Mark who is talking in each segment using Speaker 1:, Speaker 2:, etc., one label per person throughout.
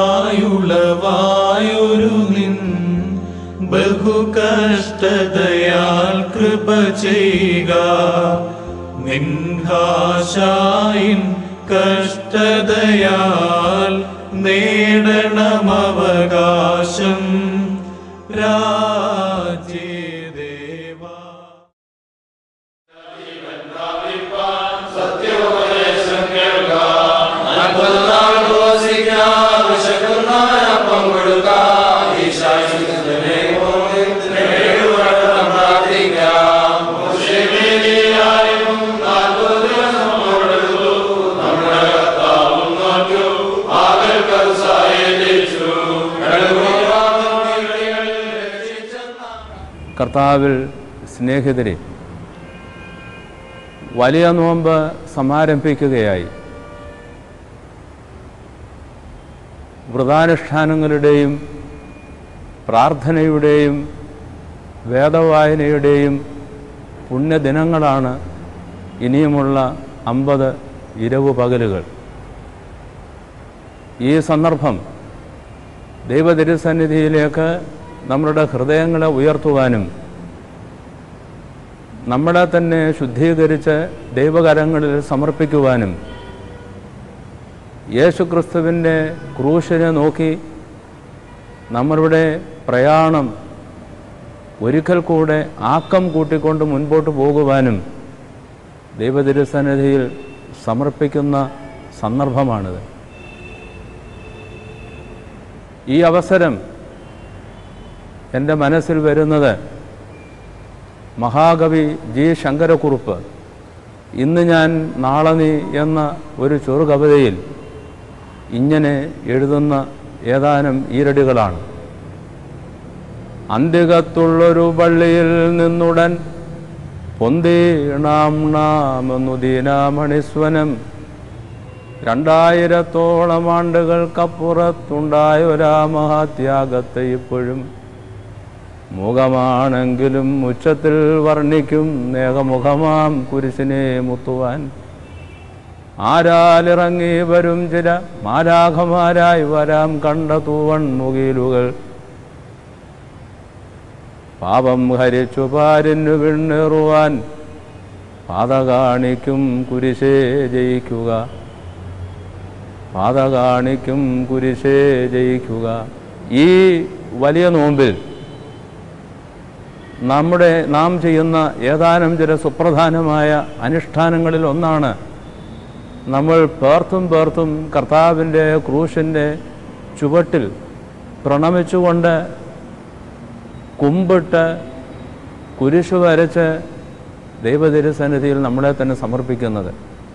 Speaker 1: ഞങ്ങൾക്കായുളവായൊരു നിൻ ബഹുകഷ്ടതയാൽ കൃപ ചെയ്യുക നിൻഹാശായിൻ കഷ്ടതയാൽ നേടണമവകാശം രാജ്യദേവാ
Speaker 2: കർത്താവിൽ സ്നേഹിതരെ വലിയ നോമ്പ് സമാരംഭിക്കുകയായി വ്രതാനുഷ്ഠാനങ്ങളുടെയും പ്രാർത്ഥനയുടെയും വേദവായനയുടെയും പുണ്യദിനങ്ങളാണ് ഇനിയുമുള്ള അമ്പത് ഇരവു പകലുകൾ ഈ സന്ദർഭം ദൈവതിരുസന്നിധിയിലേക്ക് നമ്മളുടെ ഹൃദയങ്ങളെ ഉയർത്തുവാനും നമ്മളെ തന്നെ ശുദ്ധീകരിച്ച് ദൈവകരങ്ങളിൽ സമർപ്പിക്കുവാനും യേശുക്രിസ്തുവിൻ്റെ ക്രൂശിനെ നോക്കി നമ്മളുടെ പ്രയാണം ഒരിക്കൽ കൂടെ ആക്കം കൂട്ടിക്കൊണ്ട് മുൻപോട്ട് പോകുവാനും ദൈവതിരുസന്നിധിയിൽ സമർപ്പിക്കുന്ന സന്ദർഭമാണിത് ഈ അവസരം എൻ്റെ മനസ്സിൽ വരുന്നത് മഹാകവി ജി ശങ്കരക്കുറുപ്പ് ഇന്ന് ഞാൻ നാളെ നീ എന്ന ഒരു ചെറുകവിതയിൽ ഇങ്ങനെ എഴുതുന്ന ഏതാനും ഈരടികളാണ് അന്തികത്തുള്ളൊരു പള്ളിയിൽ നിന്നുടൻ പൊന്തീണാം നാമെന്നു ദീനാമണിസ്വനം രണ്ടായിരത്തോളം ആണ്ടുകൾക്കപ്പുറത്തുണ്ടായ ഒരാ മഹാത്യാഗത്തെ ഇപ്പോഴും മുഖമാണെങ്കിലും ഉച്ചത്തിൽ വർണ്ണിക്കും നേകമുഖമാം കുരിശിനെ മുത്തുവാൻ ആരാലിറങ്ങി വരും ചില മാരാഖമാരായി വരാം കണ്ട തൂവൺ മുകിലുകൾ പാപം ഹരിച്ചു പാരിനു വിണ്ണേറുവാൻ പാത കാണിക്കും കുരിശേ ജയിക്കുക പാത കാണിക്കും കുരിശേ ജയിക്കുക ഈ വലിയ നോമ്പിൽ നമ്മുടെ നാം ചെയ്യുന്ന ഏതാനും ചില സുപ്രധാനമായ അനുഷ്ഠാനങ്ങളിൽ ഒന്നാണ് നമ്മൾ പേർത്തും പേർത്തും കർത്താവിൻ്റെ ക്രൂശിൻ്റെ ചുവട്ടിൽ പ്രണമിച്ചുകൊണ്ട് കുമ്പിട്ട് കുരിശു വരച്ച് ദൈവതിരുസന്നിധിയിൽ നമ്മളെ തന്നെ സമർപ്പിക്കുന്നത്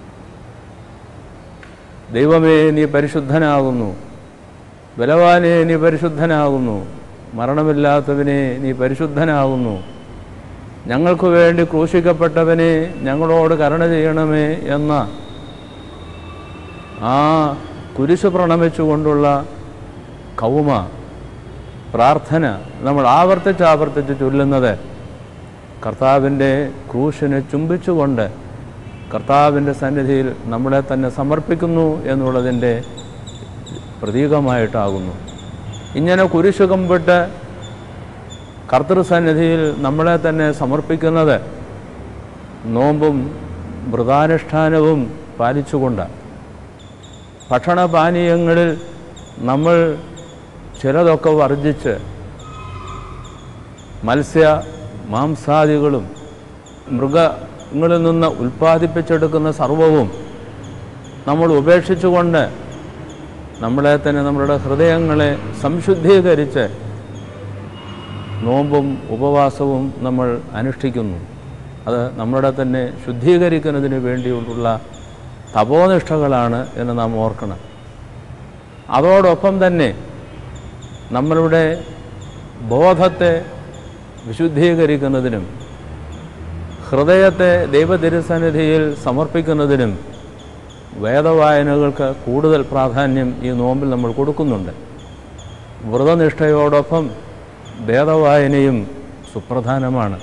Speaker 2: ദൈവമേ നീ പരിശുദ്ധനാകുന്നു ബലവാനെ നീ പരിശുദ്ധനാകുന്നു മരണമില്ലാത്തവനെ നീ പരിശുദ്ധനാകുന്നു ഞങ്ങൾക്ക് വേണ്ടി ക്രൂശിക്കപ്പെട്ടവനെ ഞങ്ങളോട് കരുണ ചെയ്യണമേ എന്ന ആ കുരിശു പ്രണമിച്ചുകൊണ്ടുള്ള കൗമ പ്രാർത്ഥന നമ്മൾ ആവർത്തിച്ച് ആവർത്തിച്ച് ചൊല്ലുന്നത് കർത്താവിൻ്റെ ക്രൂശിനെ ചുംബിച്ചുകൊണ്ട് കർത്താവിൻ്റെ സന്നിധിയിൽ നമ്മളെ തന്നെ സമർപ്പിക്കുന്നു എന്നുള്ളതിൻ്റെ പ്രതീകമായിട്ടാകുന്നു ഇങ്ങനെ കുരിശു കമ്പിട്ട് കർത്തൃസന്നിധിയിൽ നമ്മളെ തന്നെ സമർപ്പിക്കുന്നത് നോമ്പും വ്രതാനുഷ്ഠാനവും പാലിച്ചുകൊണ്ട് ഭക്ഷണപാനീയങ്ങളിൽ നമ്മൾ ചിലതൊക്കെ വർജിച്ച് മത്സ്യ മാംസാദികളും മൃഗങ്ങളിൽ നിന്ന് ഉൽപ്പാദിപ്പിച്ചെടുക്കുന്ന സർവവും നമ്മൾ ഉപേക്ഷിച്ചുകൊണ്ട് നമ്മളെ തന്നെ നമ്മളുടെ ഹൃദയങ്ങളെ സംശുദ്ധീകരിച്ച് നോമ്പും ഉപവാസവും നമ്മൾ അനുഷ്ഠിക്കുന്നു അത് നമ്മുടെ തന്നെ ശുദ്ധീകരിക്കുന്നതിന് വേണ്ടിയുള്ള തപോനിഷ്ഠകളാണ് എന്ന് നാം ഓർക്കണം അതോടൊപ്പം തന്നെ നമ്മളുടെ ബോധത്തെ വിശുദ്ധീകരിക്കുന്നതിനും ഹൃദയത്തെ ദൈവതിരുസന്നിധിയിൽ സമർപ്പിക്കുന്നതിനും വേദവായനകൾക്ക് കൂടുതൽ പ്രാധാന്യം ഈ നോമ്പിൽ നമ്മൾ കൊടുക്കുന്നുണ്ട് വ്രതനിഷ്ഠയോടൊപ്പം വേദവായനയും സുപ്രധാനമാണ്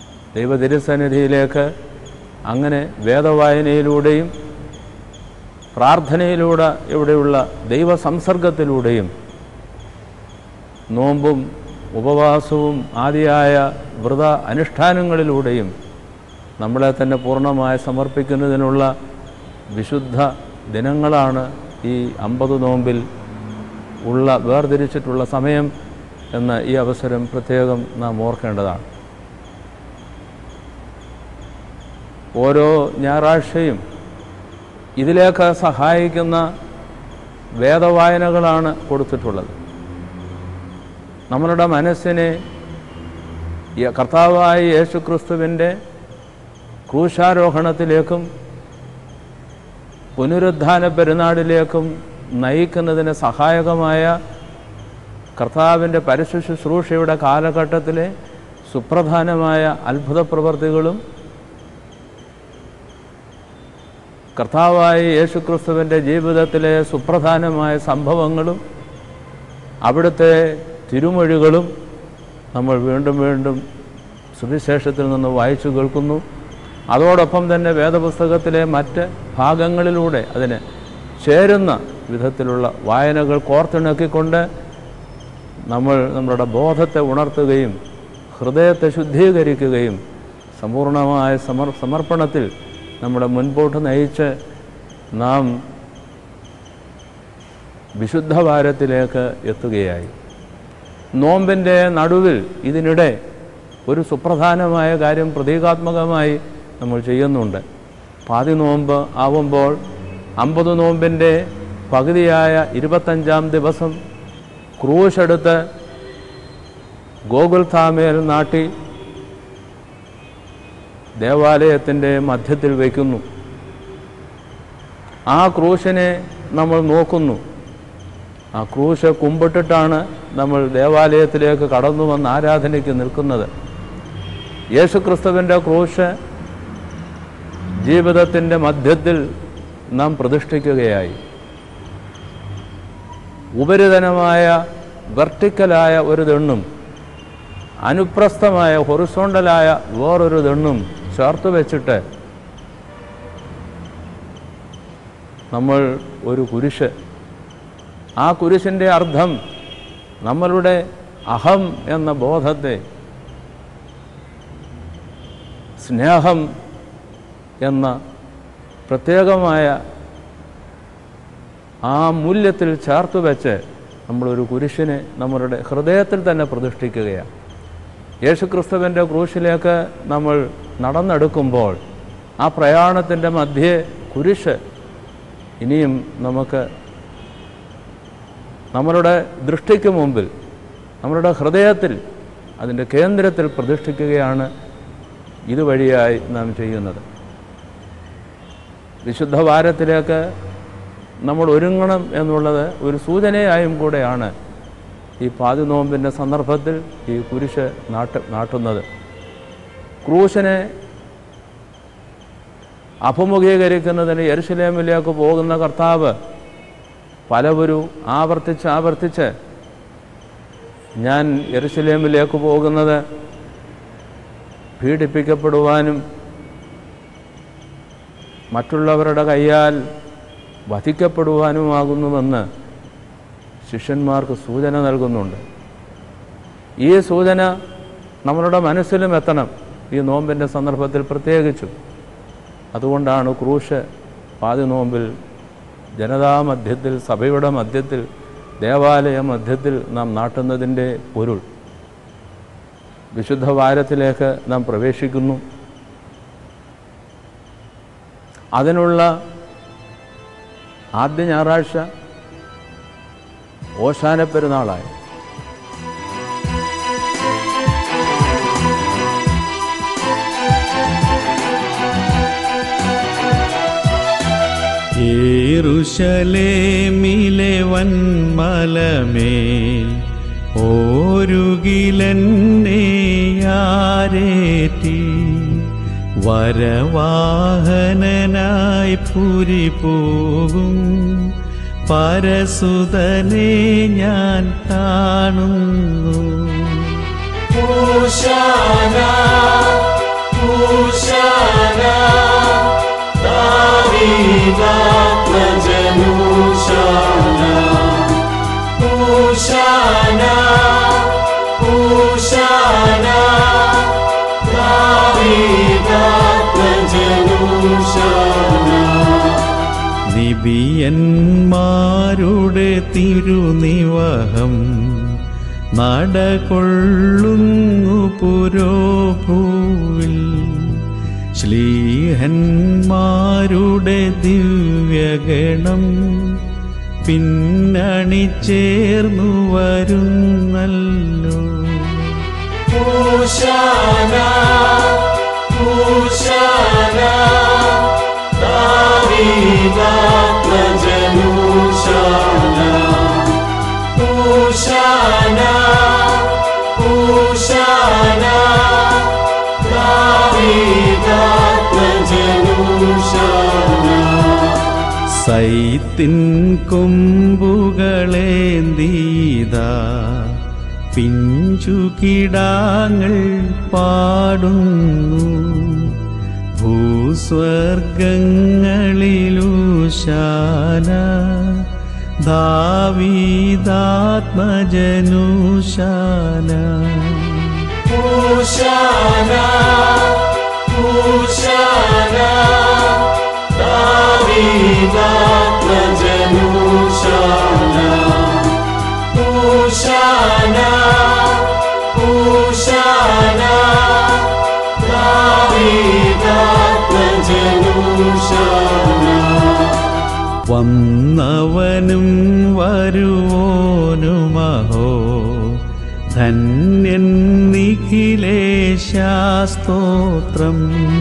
Speaker 2: ദൈവതിരുസന്നിധിയിലേക്ക് അങ്ങനെ വേദവായനയിലൂടെയും പ്രാർത്ഥനയിലൂടെ ഇവിടെയുള്ള ദൈവസംസർഗത്തിലൂടെയും നോമ്പും ഉപവാസവും ആദിയായ വ്രത അനുഷ്ഠാനങ്ങളിലൂടെയും നമ്മളെ തന്നെ പൂർണ്ണമായി സമർപ്പിക്കുന്നതിനുള്ള വിശുദ്ധ ദിനങ്ങളാണ് ഈ അമ്പത് നോമ്പിൽ ഉള്ള വേർതിരിച്ചിട്ടുള്ള സമയം എന്ന ഈ അവസരം പ്രത്യേകം നാം ഓർക്കേണ്ടതാണ് ഓരോ ഞായറാഴ്ചയും ഇതിലേക്ക് സഹായിക്കുന്ന വേദവായനകളാണ് കൊടുത്തിട്ടുള്ളത് നമ്മളുടെ മനസ്സിനെ ഈ കർത്താവായ യേശു ക്രിസ്തുവിൻ്റെ ക്രൂശാരോഹണത്തിലേക്കും പുനരുദ്ധാന പെരുന്നാളിലേക്കും നയിക്കുന്നതിന് സഹായകമായ കർത്താവിൻ്റെ പരസ്യ ശുശ്രൂഷയുടെ കാലഘട്ടത്തിലെ സുപ്രധാനമായ അത്ഭുത പ്രവർത്തികളും കർത്താവായ യേശുക്രിസ്തുവിൻ്റെ ജീവിതത്തിലെ സുപ്രധാനമായ സംഭവങ്ങളും അവിടുത്തെ തിരുമൊഴികളും നമ്മൾ വീണ്ടും വീണ്ടും സുവിശേഷത്തിൽ നിന്ന് വായിച്ചു കേൾക്കുന്നു അതോടൊപ്പം തന്നെ വേദപുസ്തകത്തിലെ മറ്റ് ഭാഗങ്ങളിലൂടെ അതിന് ചേരുന്ന വിധത്തിലുള്ള വായനകൾ കോർത്തിണക്കിക്കൊണ്ട് നമ്മൾ നമ്മുടെ ബോധത്തെ ഉണർത്തുകയും ഹൃദയത്തെ ശുദ്ധീകരിക്കുകയും സമ്പൂർണമായ സമർ സമർപ്പണത്തിൽ നമ്മുടെ മുൻപോട്ട് നയിച്ച് നാം വിശുദ്ധവാരത്തിലേക്ക് എത്തുകയായി നോമ്പിൻ്റെ നടുവിൽ ഇതിനിടെ ഒരു സുപ്രധാനമായ കാര്യം പ്രതീകാത്മകമായി നമ്മൾ ചെയ്യുന്നുണ്ട് പാതി നോമ്പ് ആവുമ്പോൾ അമ്പത് നോമ്പിൻ്റെ പകുതിയായ ഇരുപത്തഞ്ചാം ദിവസം ക്രൂശെടുത്ത് ഗോകുൽധാമേൽ നാട്ടി ദേവാലയത്തിൻ്റെ മധ്യത്തിൽ വയ്ക്കുന്നു ആ ക്രൂശിനെ നമ്മൾ നോക്കുന്നു ആ ക്രൂശ് കുമ്പിട്ടിട്ടാണ് നമ്മൾ ദേവാലയത്തിലേക്ക് കടന്നു വന്ന് ആരാധനയ്ക്ക് നിൽക്കുന്നത് യേശുക്രിസ്തുവിൻ്റെ ക്രൂശ് ജീവിതത്തിൻ്റെ മധ്യത്തിൽ നാം പ്രതിഷ്ഠിക്കുകയായി ഉപരിതനമായ വെർട്ടിക്കലായ ഒരു ദണ്ണും അനുപ്രസ്ഥമായ ഹൊറിസോണ്ടലായ വേറൊരു ദണ്ണും ചേർത്ത് വെച്ചിട്ട് നമ്മൾ ഒരു കുരിശ് ആ കുരിശിൻ്റെ അർത്ഥം നമ്മളുടെ അഹം എന്ന ബോധത്തെ സ്നേഹം എന്ന പ്രത്യേകമായ ആ മൂല്യത്തിൽ ചേർത്ത് വെച്ച് നമ്മളൊരു കുരിശിനെ നമ്മളുടെ ഹൃദയത്തിൽ തന്നെ പ്രതിഷ്ഠിക്കുകയാണ് യേശുക്രിസ്തുവിൻ്റെ ക്രൂശിലേക്ക് നമ്മൾ നടന്നെടുക്കുമ്പോൾ ആ പ്രയാണത്തിൻ്റെ മധ്യേ കുരിശ് ഇനിയും നമുക്ക് നമ്മളുടെ ദൃഷ്ടിക്ക് മുമ്പിൽ നമ്മളുടെ ഹൃദയത്തിൽ അതിൻ്റെ കേന്ദ്രത്തിൽ പ്രതിഷ്ഠിക്കുകയാണ് ഇതുവഴിയായി നാം ചെയ്യുന്നത് വിശുദ്ധ വാരത്തിലേക്ക് നമ്മൾ ഒരുങ്ങണം എന്നുള്ളത് ഒരു സൂചനയായും കൂടെയാണ് ഈ പാതി നോമ്പിൻ്റെ സന്ദർഭത്തിൽ ഈ കുരിശ് നാട്ട് നാട്ടുന്നത് ക്രൂശനെ അഭിമുഖീകരിക്കുന്നതിന് യെരുശലേമിലേക്ക് പോകുന്ന കർത്താവ് പലവരും ആവർത്തിച്ച് ആവർത്തിച്ച് ഞാൻ യെരുശലേമിലേക്ക് പോകുന്നത് പീഡിപ്പിക്കപ്പെടുവാനും മറ്റുള്ളവരുടെ കയ്യാൽ വധിക്കപ്പെടുവാനുമാകുന്നുവെന്ന് ശിഷ്യന്മാർക്ക് സൂചന നൽകുന്നുണ്ട് ഈ സൂചന നമ്മളുടെ മനസ്സിലും എത്തണം ഈ നോമ്പിൻ്റെ സന്ദർഭത്തിൽ പ്രത്യേകിച്ചും അതുകൊണ്ടാണ് ക്രൂശ് പാതി നോമ്പിൽ ജനതാമധ്യത്തിൽ സഭയുടെ മധ്യത്തിൽ ദേവാലയ മധ്യത്തിൽ നാം നാട്ടുന്നതിൻ്റെ പൊരുൾ വിശുദ്ധ വാരത്തിലേക്ക് നാം പ്രവേശിക്കുന്നു അതിനുള്ള ആദ്യ ഞായറാഴ്ച ഓശാന പെരുന്നാളായി
Speaker 1: യേറുശലേമിലെ വന്മലമേൽ ഓരുകിലെന്നേയാരേറ്റി വരവാഹനനായി പുരി പോകും പരസുതനെ ഞാൻ കാണുന്നു
Speaker 3: Hosanna, Hosanna,
Speaker 1: നിബിയന്മാരുടെ തിരുനിവഹം നടകൊള്ളുന്നു പുരോഭൂവിൽ ശ്ലീഹന്മാരുടെ ദിവ്യഗണം പിന്നണി ചേർന്നു വരുന്നല്ലോ സൈത്തിൻ കൊമ്പുകളേന്തീതാ പിഞ്ചുകിടാങ്ങൾ പാടുന്നു ഭൂസ്വർഗങ്ങളിലൂശാന ധാവീതാത്മജനൂശാന വന്നവനും വരുവോനുമഹോ ധന്യൻ നിഖിലേശാസ്തോത്രം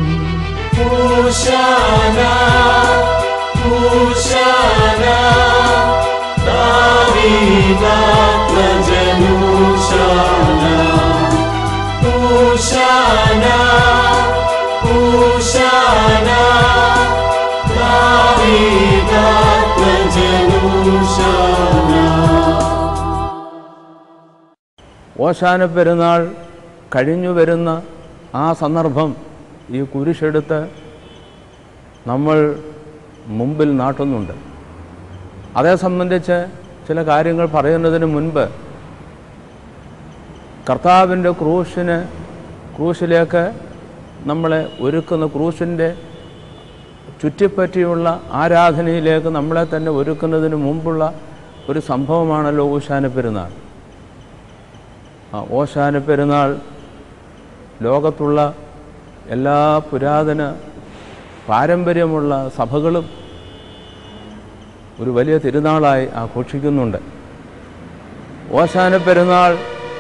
Speaker 2: ഓശാന പെരുന്നാൾ കഴിഞ്ഞു വരുന്ന ആ സന്ദർഭം ഈ കുരിശെടുത്ത് നമ്മൾ മുമ്പിൽ നാട്ടുന്നുണ്ട് അതേ സംബന്ധിച്ച് ചില കാര്യങ്ങൾ പറയുന്നതിന് മുൻപ് കർത്താവിൻ്റെ ക്രൂശിന് ക്രൂശിലേക്ക് നമ്മളെ ഒരുക്കുന്ന ക്രൂശിൻ്റെ ചുറ്റിപ്പറ്റിയുള്ള ആരാധനയിലേക്ക് നമ്മളെ തന്നെ ഒരുക്കുന്നതിന് മുമ്പുള്ള ഒരു സംഭവമാണല്ലോ ഊശാന പെരുന്നാൾ ആ ഓശാന പെരുന്നാൾ ലോകത്തുള്ള എല്ലാ പുരാതന പാരമ്പര്യമുള്ള സഭകളും ഒരു വലിയ തിരുനാളായി ആഘോഷിക്കുന്നുണ്ട് ഓശാന പെരുന്നാൾ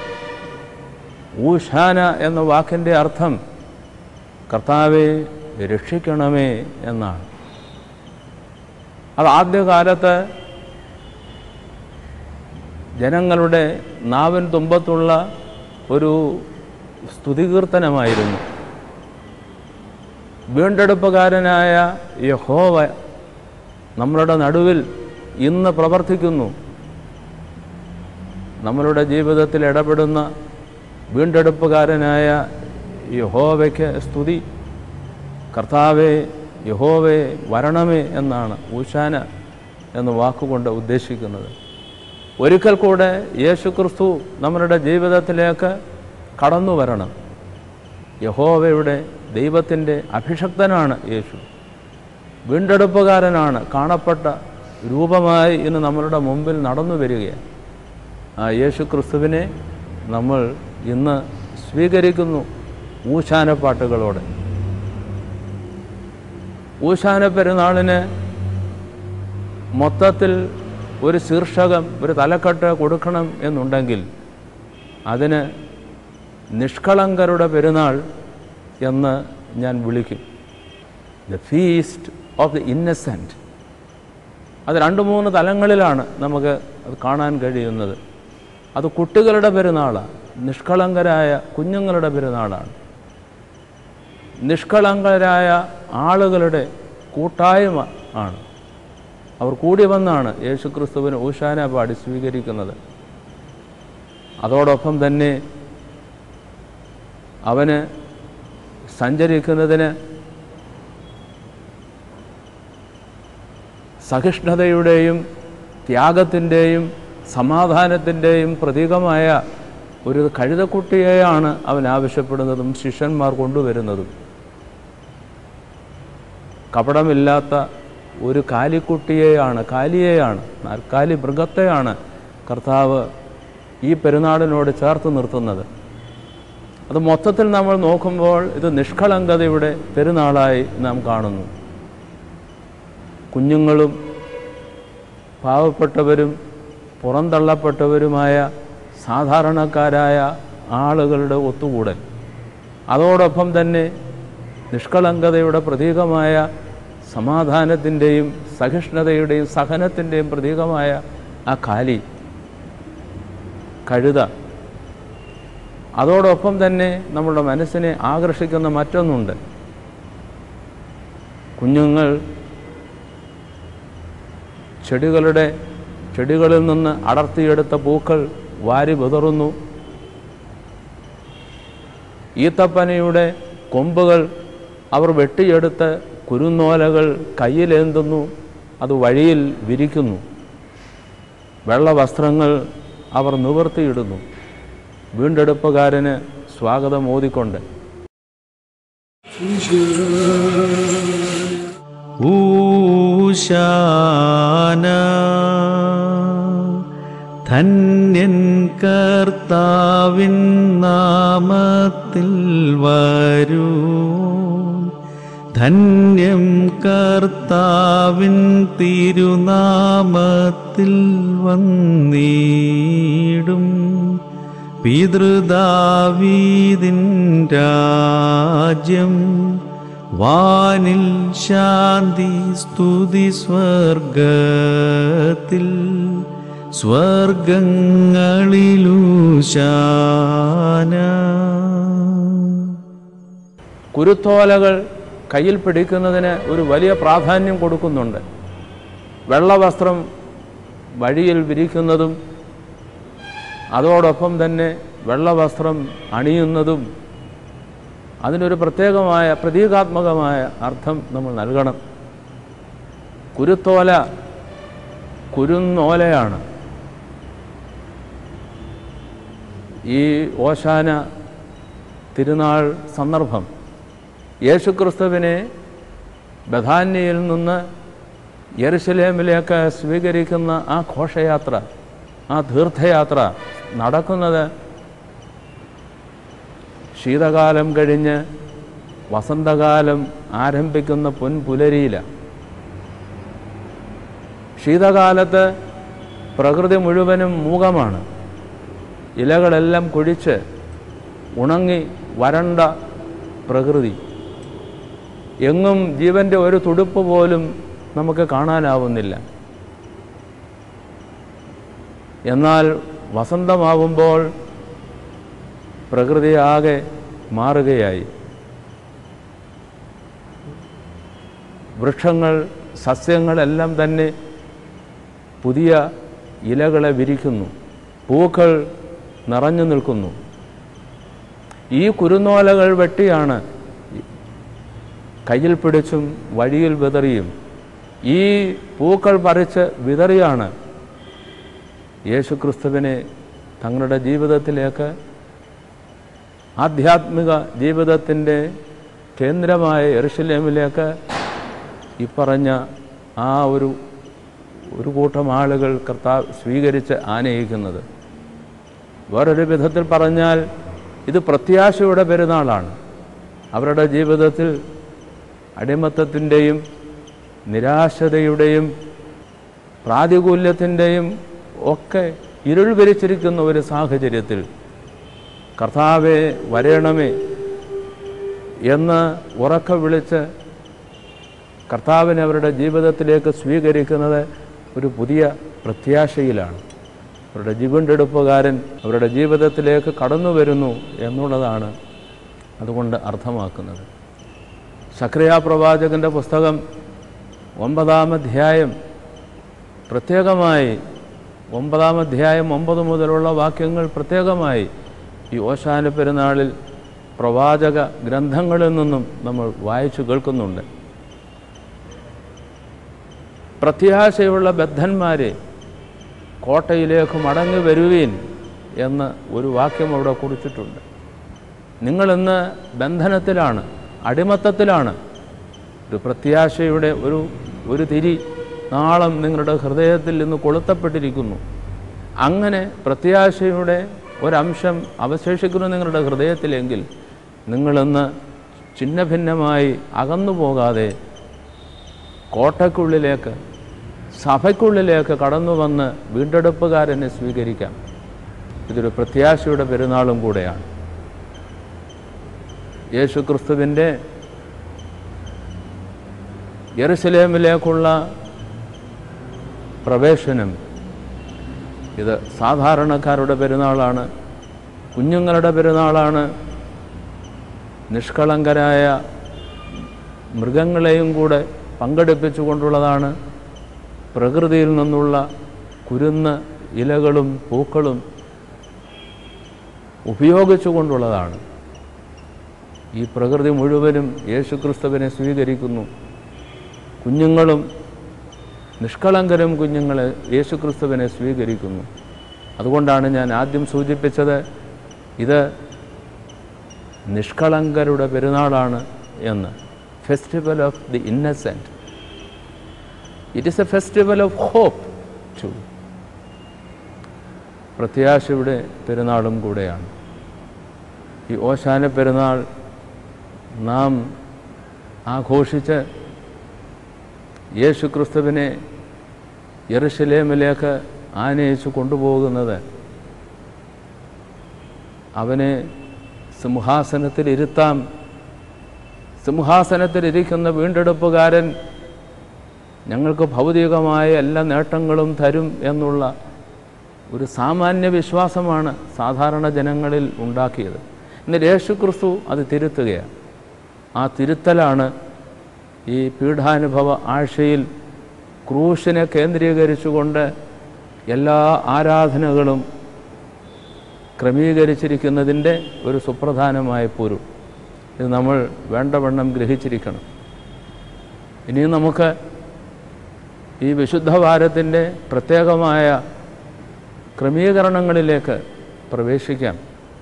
Speaker 2: ഊശാന എന്ന വാക്കിൻ്റെ അർത്ഥം കർത്താവെ രക്ഷിക്കണമേ എന്നാണ് അത് ആദ്യകാലത്ത് ജനങ്ങളുടെ നാവിൻ തുമ്പത്തുള്ള ഒരു സ്തുതികീർത്തനമായിരുന്നു വീണ്ടെടുപ്പുകാരനായ യഹോവ നമ്മളുടെ നടുവിൽ ഇന്ന് പ്രവർത്തിക്കുന്നു നമ്മളുടെ ജീവിതത്തിൽ ഇടപെടുന്ന വീണ്ടെടുപ്പുകാരനായ യഹോവയ്ക്ക് സ്തുതി കർത്താവെ യഹോവെ വരണമേ എന്നാണ് ഊശാന എന്ന വാക്കുകൊണ്ട് ഉദ്ദേശിക്കുന്നത് ഒരിക്കൽ കൂടെ യേശു ക്രിസ്തു നമ്മളുടെ ജീവിതത്തിലേക്ക് കടന്നു വരണം യഹോവയുടെ ദൈവത്തിൻ്റെ അഭിഷക്തനാണ് യേശു വീണ്ടെടുപ്പുകാരനാണ് കാണപ്പെട്ട രൂപമായി ഇന്ന് നമ്മളുടെ മുമ്പിൽ നടന്നു വരികയാണ് ആ യേശു ക്രിസ്തുവിനെ നമ്മൾ ഇന്ന് സ്വീകരിക്കുന്നു ഊശാനപ്പാട്ടുകളോടെ ഊശാന പെരുന്നാളിന് മൊത്തത്തിൽ ഒരു ശീർഷകം ഒരു തലക്കെട്ട് കൊടുക്കണം എന്നുണ്ടെങ്കിൽ അതിന് നിഷ്കളങ്കരുടെ പെരുന്നാൾ എന്ന് ഞാൻ വിളിക്കും the feast of the innocent അത് രണ്ട് മൂന്ന് തലങ്ങളിലാണ് നമുക്ക് അത് കാണാൻ കഴിയുന്നത് അത് കുട്ടികളുടെ പെരുന്നാളാണ് നിഷ്കളങ്കരായ കുഞ്ഞുങ്ങളുടെ പെരുന്നാളാണ് നിഷ്കളങ്കരായ ആളുകളുടെ കൂട്ടായ്മ ആണ് അവർ കൂടി വന്നാണ് യേശുക്രിസ്തുവിന് ഊശാന പാടി സ്വീകരിക്കുന്നത് അതോടൊപ്പം തന്നെ അവന് സഞ്ചരിക്കുന്നതിന് സഹിഷ്ണുതയുടെയും ത്യാഗത്തിൻ്റെയും സമാധാനത്തിൻ്റെയും പ്രതീകമായ ഒരു കഴുതക്കുട്ടിയെയാണ് അവൻ ആവശ്യപ്പെടുന്നതും ശിഷ്യന്മാർ കൊണ്ടുവരുന്നതും കപടമില്ലാത്ത ഒരു കാലിക്കുട്ടിയെയാണ് കാലിയെയാണ് നാൽക്കാലി മൃഗത്തെയാണ് കർത്താവ് ഈ പെരുന്നാളിനോട് ചേർത്ത് നിർത്തുന്നത് അത് മൊത്തത്തിൽ നമ്മൾ നോക്കുമ്പോൾ ഇത് നിഷ്കളങ്കതയുടെ പെരുന്നാളായി നാം കാണുന്നു കുഞ്ഞുങ്ങളും പാവപ്പെട്ടവരും പുറന്തള്ളപ്പെട്ടവരുമായ സാധാരണക്കാരായ ആളുകളുടെ ഒത്തുകൂടൽ അതോടൊപ്പം തന്നെ നിഷ്കളങ്കതയുടെ പ്രതീകമായ സമാധാനത്തിൻ്റെയും സഹിഷ്ണുതയുടെയും സഹനത്തിൻ്റെയും പ്രതീകമായ ആ കാലി കഴുത അതോടൊപ്പം തന്നെ നമ്മുടെ മനസ്സിനെ ആകർഷിക്കുന്ന മറ്റൊന്നുണ്ട് കുഞ്ഞുങ്ങൾ ചെടികളുടെ ചെടികളിൽ നിന്ന് അടർത്തിയെടുത്ത പൂക്കൾ വാരി വിതറുന്നു ഈത്തപ്പനയുടെ കൊമ്പുകൾ അവർ വെട്ടിയെടുത്ത് കുരുന്നോലകൾ കയ്യിലേന്തുന്നു അത് വഴിയിൽ വിരിക്കുന്നു വെള്ള വസ്ത്രങ്ങൾ അവർ നിവർത്തിയിടുന്നു വീണ്ടെടുപ്പുകാരന് സ്വാഗതം ഓതിക്കൊണ്ട്
Speaker 1: ഊശാന ധന്യൻ കർത്താവിൻ നാമത്തിൽ വരൂ ധന്യം കർത്താവിൻ തിരുനാമത്തിൽ വന്നീടും പിതൃദാവീതിൻ രാജ്യം വാനിൽ ശാന്തി സ്തുതി സ്വർഗത്തിൽ സ്വർഗങ്ങളിലൂശാന
Speaker 2: കുരുത്തോലകൾ കയ്യിൽ പിടിക്കുന്നതിന് ഒരു വലിയ പ്രാധാന്യം കൊടുക്കുന്നുണ്ട് വെള്ളവസ്ത്രം വഴിയിൽ വിരിക്കുന്നതും അതോടൊപ്പം തന്നെ വെള്ളവസ്ത്രം അണിയുന്നതും അതിനൊരു പ്രത്യേകമായ പ്രതീകാത്മകമായ അർത്ഥം നമ്മൾ നൽകണം കുരുത്തോല കുരുന്നോലയാണ് ഈ ഓശാന തിരുനാൾ സന്ദർഭം യേശുക്രിസ്തുവിനെ ബഥാന്യയിൽ നിന്ന് യെരുശലേമിലേക്ക് സ്വീകരിക്കുന്ന ആ ഘോഷയാത്ര ആ തീർത്ഥയാത്ര നടക്കുന്നത് ശീതകാലം കഴിഞ്ഞ് വസന്തകാലം ആരംഭിക്കുന്ന പൊൻപുലരിയിലാണ് ശീതകാലത്ത് പ്രകൃതി മുഴുവനും മൂകമാണ് ഇലകളെല്ലാം കുഴിച്ച് ഉണങ്ങി വരണ്ട പ്രകൃതി എങ്ങും ജീവൻ്റെ ഒരു തുടുപ്പ് പോലും നമുക്ക് കാണാനാവുന്നില്ല എന്നാൽ വസന്തമാവുമ്പോൾ പ്രകൃതി ആകെ മാറുകയായി വൃക്ഷങ്ങൾ സസ്യങ്ങളെല്ലാം തന്നെ പുതിയ ഇലകളെ വിരിക്കുന്നു പൂക്കൾ നിറഞ്ഞു നിൽക്കുന്നു ഈ കുരുന്നോലകൾ വെട്ടിയാണ് കയ്യിൽ പിടിച്ചും വഴിയിൽ വിതറിയും ഈ പൂക്കൾ പറിച്ച് വിതറിയാണ് യേശുക്രിസ്തുവിനെ തങ്ങളുടെ ജീവിതത്തിലേക്ക് ആധ്യാത്മിക ജീവിതത്തിൻ്റെ കേന്ദ്രമായ എറുഷലേമിലേക്ക് ഇപ്പറഞ്ഞ ആ ഒരു ഒരു കൂട്ടം ആളുകൾ കർത്താവ് സ്വീകരിച്ച് ആനയിക്കുന്നത് വേറൊരു വിധത്തിൽ പറഞ്ഞാൽ ഇത് പ്രത്യാശയുടെ പെരുന്നാളാണ് അവരുടെ ജീവിതത്തിൽ അടിമത്തത്തിൻ്റെയും നിരാശതയുടെയും പ്രാതികൂല്യത്തിൻ്റെയും ഒക്കെ ഇരുൾ വിരിച്ചിരിക്കുന്ന ഒരു സാഹചര്യത്തിൽ കർത്താവെ വരയണമേ എന്ന് ഉറക്ക വിളിച്ച് കർത്താവിനെ അവരുടെ ജീവിതത്തിലേക്ക് സ്വീകരിക്കുന്നത് ഒരു പുതിയ പ്രത്യാശയിലാണ് അവരുടെ ജീവണ്ടെടുപ്പുകാരൻ അവരുടെ ജീവിതത്തിലേക്ക് കടന്നു വരുന്നു എന്നുള്ളതാണ് അതുകൊണ്ട് അർത്ഥമാക്കുന്നത് സക്രിയ പ്രവാചകൻ്റെ പുസ്തകം ഒമ്പതാം അധ്യായം പ്രത്യേകമായി ഒമ്പതാം അധ്യായം ഒമ്പത് മുതലുള്ള വാക്യങ്ങൾ പ്രത്യേകമായി ഈ ഓശാന പെരുന്നാളിൽ പ്രവാചക ഗ്രന്ഥങ്ങളിൽ നിന്നും നമ്മൾ വായിച്ചു കേൾക്കുന്നുണ്ട് പ്രത്യാശയുള്ള ബദ്ധന്മാരെ കോട്ടയിലേക്ക് മടങ്ങി വരുവീൻ എന്ന് ഒരു വാക്യം അവിടെ കുറിച്ചിട്ടുണ്ട് നിങ്ങളിന്ന് ബന്ധനത്തിലാണ് അടിമത്തത്തിലാണ് ഒരു പ്രത്യാശയുടെ ഒരു ഒരു തിരി നാളം നിങ്ങളുടെ ഹൃദയത്തിൽ നിന്ന് കൊളുത്തപ്പെട്ടിരിക്കുന്നു അങ്ങനെ പ്രത്യാശയുടെ ഒരംശം അവശേഷിക്കുന്നു നിങ്ങളുടെ ഹൃദയത്തിലെങ്കിൽ നിങ്ങളിന്ന് ഛിന്ന ഭിന്നമായി അകന്നു പോകാതെ കോട്ടയ്ക്കുള്ളിലേക്ക് സഭയ്ക്കുള്ളിലേക്ക് കടന്നു വന്ന് വീണ്ടെടുപ്പുകാരനെ സ്വീകരിക്കാം ഇതൊരു പ്രത്യാശയുടെ പെരുന്നാളും കൂടെയാണ് യേശു ക്രിസ്തുവിൻ്റെ യെറുസലേമിലേക്കുള്ള പ്രവേശനം ഇത് സാധാരണക്കാരുടെ പെരുന്നാളാണ് കുഞ്ഞുങ്ങളുടെ പെരുന്നാളാണ് നിഷ്കളങ്കരായ മൃഗങ്ങളെയും കൂടെ പങ്കെടുപ്പിച്ചുകൊണ്ടുള്ളതാണ് പ്രകൃതിയിൽ നിന്നുള്ള കുരുന്ന് ഇലകളും പൂക്കളും ഉപയോഗിച്ചുകൊണ്ടുള്ളതാണ് ഈ പ്രകൃതി മുഴുവനും യേശുക്രിസ്തുവിനെ സ്വീകരിക്കുന്നു കുഞ്ഞുങ്ങളും നിഷ്കളങ്കരും കുഞ്ഞുങ്ങളെ യേശുക്രിസ്തുവിനെ സ്വീകരിക്കുന്നു അതുകൊണ്ടാണ് ഞാൻ ആദ്യം സൂചിപ്പിച്ചത് ഇത് നിഷ്കളങ്കരുടെ പെരുന്നാളാണ് എന്ന് festival of the innocent it is a festival of hope too പ്രത്യാശയുടെ പെരുന്നാളും കൂടെയാണ് ഈ ഓശാന പെരുന്നാൾ നാം ആഘോഷിച്ച് യേശു ക്രിസ്തുവിനെ യെറുഷലേമിലേക്ക് ആനയിച്ചു കൊണ്ടുപോകുന്നത് അവനെ സിംഹാസനത്തിലിരുത്താം സിംഹാസനത്തിലിരിക്കുന്ന വീണ്ടെടുപ്പുകാരൻ ഞങ്ങൾക്ക് ഭൗതികമായ എല്ലാ നേട്ടങ്ങളും തരും എന്നുള്ള ഒരു സാമാന്യ വിശ്വാസമാണ് സാധാരണ ജനങ്ങളിൽ ഉണ്ടാക്കിയത് എന്നാൽ യേശു ക്രിസ്തു അത് തിരുത്തുകയാണ് ആ തിരുത്തലാണ് ഈ പീഠാനുഭവ ആഴ്ചയിൽ ക്രൂശിനെ കേന്ദ്രീകരിച്ചുകൊണ്ട് എല്ലാ ആരാധനകളും ക്രമീകരിച്ചിരിക്കുന്നതിൻ്റെ ഒരു സുപ്രധാനമായ പൊരു ഇത് നമ്മൾ വേണ്ടവണ്ണം ഗ്രഹിച്ചിരിക്കണം ഇനിയും നമുക്ക് ഈ വിശുദ്ധ വാരത്തിൻ്റെ പ്രത്യേകമായ ക്രമീകരണങ്ങളിലേക്ക് പ്രവേശിക്കാം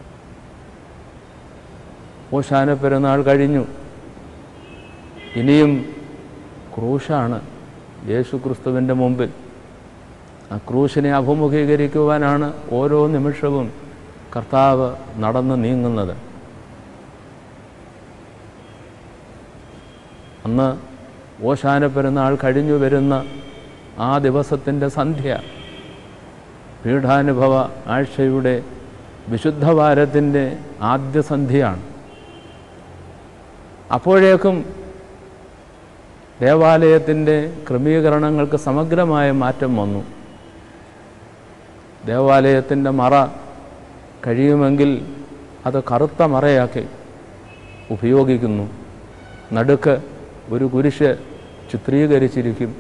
Speaker 2: ഓശാന പെരുന്നാൾ കഴിഞ്ഞു ഇനിയും ക്രൂശാണ് യേശു ക്രിസ്തുവിൻ്റെ മുമ്പിൽ ആ ക്രൂശിനെ അഭിമുഖീകരിക്കുവാനാണ് ഓരോ നിമിഷവും കർത്താവ് നടന്ന് നീങ്ങുന്നത് അന്ന് ഓശാന പെരുന്നാൾ കഴിഞ്ഞു വരുന്ന ആ ദിവസത്തിൻ്റെ സന്ധ്യ പീഠാനുഭവ ആഴ്ചയുടെ വിശുദ്ധവാരത്തിൻ്റെ ആദ്യ സന്ധ്യയാണ് അപ്പോഴേക്കും ദേവാലയത്തിൻ്റെ ക്രമീകരണങ്ങൾക്ക് സമഗ്രമായ മാറ്റം വന്നു ദേവാലയത്തിൻ്റെ മറ കഴിയുമെങ്കിൽ അത് കറുത്ത മറയാക്കി ഉപയോഗിക്കുന്നു നടുക്ക് ഒരു കുരിശ് ചിത്രീകരിച്ചിരിക്കും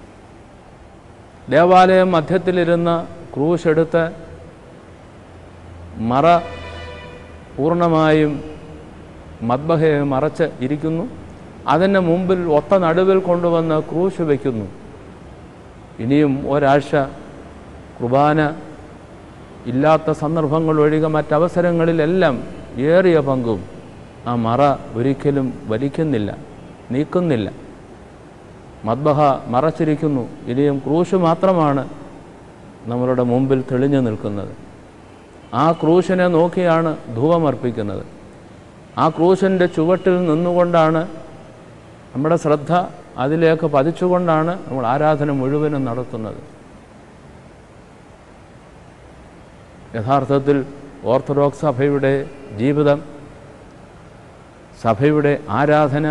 Speaker 2: ദേവാലയം മധ്യത്തിലിരുന്ന ക്രൂശ് എടുത്ത് മറ പൂർണ്ണമായും മദ്ബഹയെ മറച്ച് ഇരിക്കുന്നു അതിൻ്റെ മുമ്പിൽ ഒത്ത നടുവിൽ കൊണ്ടുവന്ന് ക്രൂശ് വയ്ക്കുന്നു ഇനിയും ഒരാഴ്ച കുർബാന ഇല്ലാത്ത സന്ദർഭങ്ങൾ ഒഴികെ മറ്റവസരങ്ങളിലെല്ലാം ഏറിയ പങ്കും ആ മറ ഒരിക്കലും വലിക്കുന്നില്ല നീക്കുന്നില്ല മദ്ബഹ മറച്ചിരിക്കുന്നു ഇനിയും ക്രൂശ് മാത്രമാണ് നമ്മളുടെ മുമ്പിൽ തെളിഞ്ഞു നിൽക്കുന്നത് ആ ക്രൂശിനെ നോക്കിയാണ് ധൂപമർപ്പിക്കുന്നത് ആ ക്രൂശിൻ്റെ ചുവട്ടിൽ നിന്നുകൊണ്ടാണ് നമ്മുടെ ശ്രദ്ധ അതിലേക്ക് പതിച്ചുകൊണ്ടാണ് നമ്മൾ ആരാധന മുഴുവനും നടത്തുന്നത് യഥാർത്ഥത്തിൽ ഓർത്തഡോക്സ് സഭയുടെ ജീവിതം സഭയുടെ ആരാധന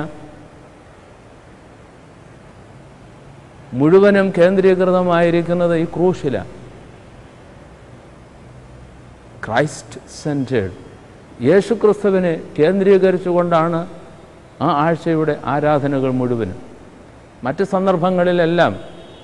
Speaker 2: മുഴുവനും കേന്ദ്രീകൃതമായിരിക്കുന്നത് ഈ ക്രൂശിലാണ് ക്രൈസ്റ്റ് സെൻറ്റേഡ് യേശു ക്രിസ്തുവിനെ കേന്ദ്രീകരിച്ചുകൊണ്ടാണ് ആ ആഴ്ചയുടെ ആരാധനകൾ മുഴുവനും മറ്റ് സന്ദർഭങ്ങളിലെല്ലാം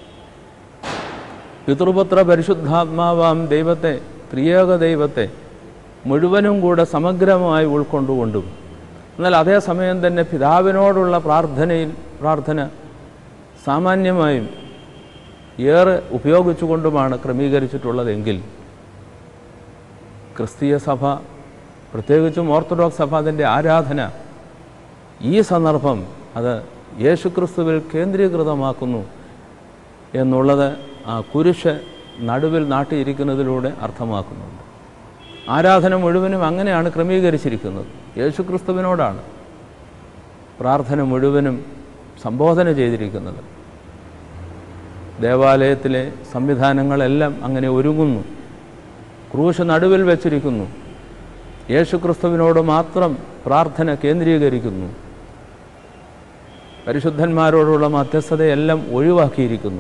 Speaker 2: പിതൃപുത്ര പരിശുദ്ധാത്മാവാം ദൈവത്തെ ത്രിയേക ദൈവത്തെ മുഴുവനും കൂടെ സമഗ്രമായി ഉൾക്കൊണ്ടുകൊണ്ടും എന്നാൽ അതേസമയം തന്നെ പിതാവിനോടുള്ള പ്രാർത്ഥനയിൽ പ്രാർത്ഥന സാമാന്യമായും ഏറെ ഉപയോഗിച്ചുകൊണ്ടുമാണ് ക്രമീകരിച്ചിട്ടുള്ളതെങ്കിൽ ക്രിസ്തീയ സഭ പ്രത്യേകിച്ചും ഓർത്തഡോക്സ് സഭ അതിൻ്റെ ആരാധന ഈ സന്ദർഭം അത് യേശുക്രിസ്തുവിൽ കേന്ദ്രീകൃതമാക്കുന്നു എന്നുള്ളത് ആ കുരിശ് നടുവിൽ നാട്ടിയിരിക്കുന്നതിലൂടെ അർത്ഥമാക്കുന്നുണ്ട് ആരാധന മുഴുവനും അങ്ങനെയാണ് ക്രമീകരിച്ചിരിക്കുന്നത് യേശുക്രിസ്തുവിനോടാണ് പ്രാർത്ഥന മുഴുവനും സംബോധന ചെയ്തിരിക്കുന്നത് ദേവാലയത്തിലെ സംവിധാനങ്ങളെല്ലാം അങ്ങനെ ഒരുങ്ങുന്നു ക്രൂശ് നടുവിൽ വച്ചിരിക്കുന്നു യേശുക്രിസ്തുവിനോട് മാത്രം പ്രാർത്ഥന കേന്ദ്രീകരിക്കുന്നു പരിശുദ്ധന്മാരോടുള്ള മധ്യസ്ഥതയെല്ലാം ഒഴിവാക്കിയിരിക്കുന്നു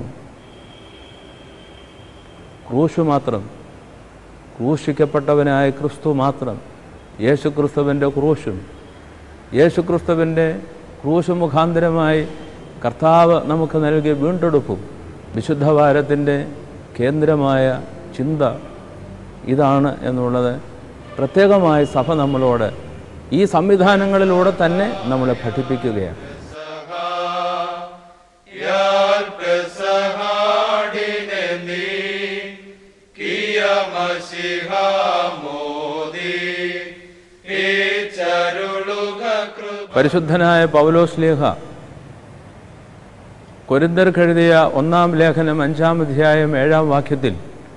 Speaker 2: ക്രൂശ് മാത്രം ക്രൂശിക്കപ്പെട്ടവനായ ക്രിസ്തു മാത്രം യേശുക്രിസ്തുവിൻ്റെ ക്രൂശും യേശുക്രിസ്തുവിൻ്റെ ക്രൂശ് മുഖാന്തരമായി കർത്താവ് നമുക്ക് നൽകിയ വീണ്ടെടുപ്പും വിശുദ്ധവാരത്തിൻ്റെ കേന്ദ്രമായ ചിന്ത ഇതാണ് എന്നുള്ളത് പ്രത്യേകമായി സഭ നമ്മളോട് ഈ സംവിധാനങ്ങളിലൂടെ തന്നെ നമ്മളെ പഠിപ്പിക്കുകയാണ്
Speaker 3: यार प्रसहाडिने नी किया मसीहा मोदी हे चरुളുക കൃപ
Speaker 2: പരിശുദ്ധനായ പൗലോസ് ലേഖ കൊരിന്തർക്കെഴുതിയ ഒന്നാം ലേഖനം അഞ്ചാം അധ്യായം ഏഴാം വാക്യത്തിൽ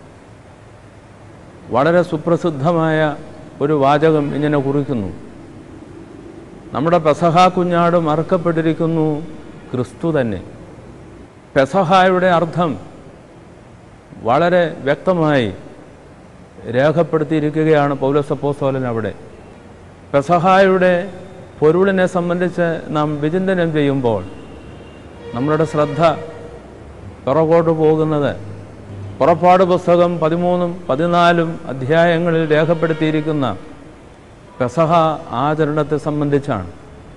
Speaker 2: വളരെ സുപ്രസിദ്ധമായ ഒരു വാചകം ഇങ്ങനെ കുറിക്കുന്നു നമ്മുടെ പെസഹ കുഞ്ഞാട് മറക്കപ്പെട്ടിരിക്കുന്നു ക്രിസ്തു തന്നെ പെസഹായുടെ അർത്ഥം വളരെ വ്യക്തമായി രേഖപ്പെടുത്തിയിരിക്കുകയാണ് പൗലസപ്പോസ്തോലൻ അവിടെ പെസഹായുടെ പൊരുളിനെ സംബന്ധിച്ച് നാം വിചിന്തനം ചെയ്യുമ്പോൾ നമ്മളുടെ ശ്രദ്ധ പുറകോട്ട് പോകുന്നത് പുറപ്പാട് പുസ്തകം പതിമൂന്നും പതിനാലും അധ്യായങ്ങളിൽ രേഖപ്പെടുത്തിയിരിക്കുന്ന പെസഹ ആചരണത്തെ സംബന്ധിച്ചാണ്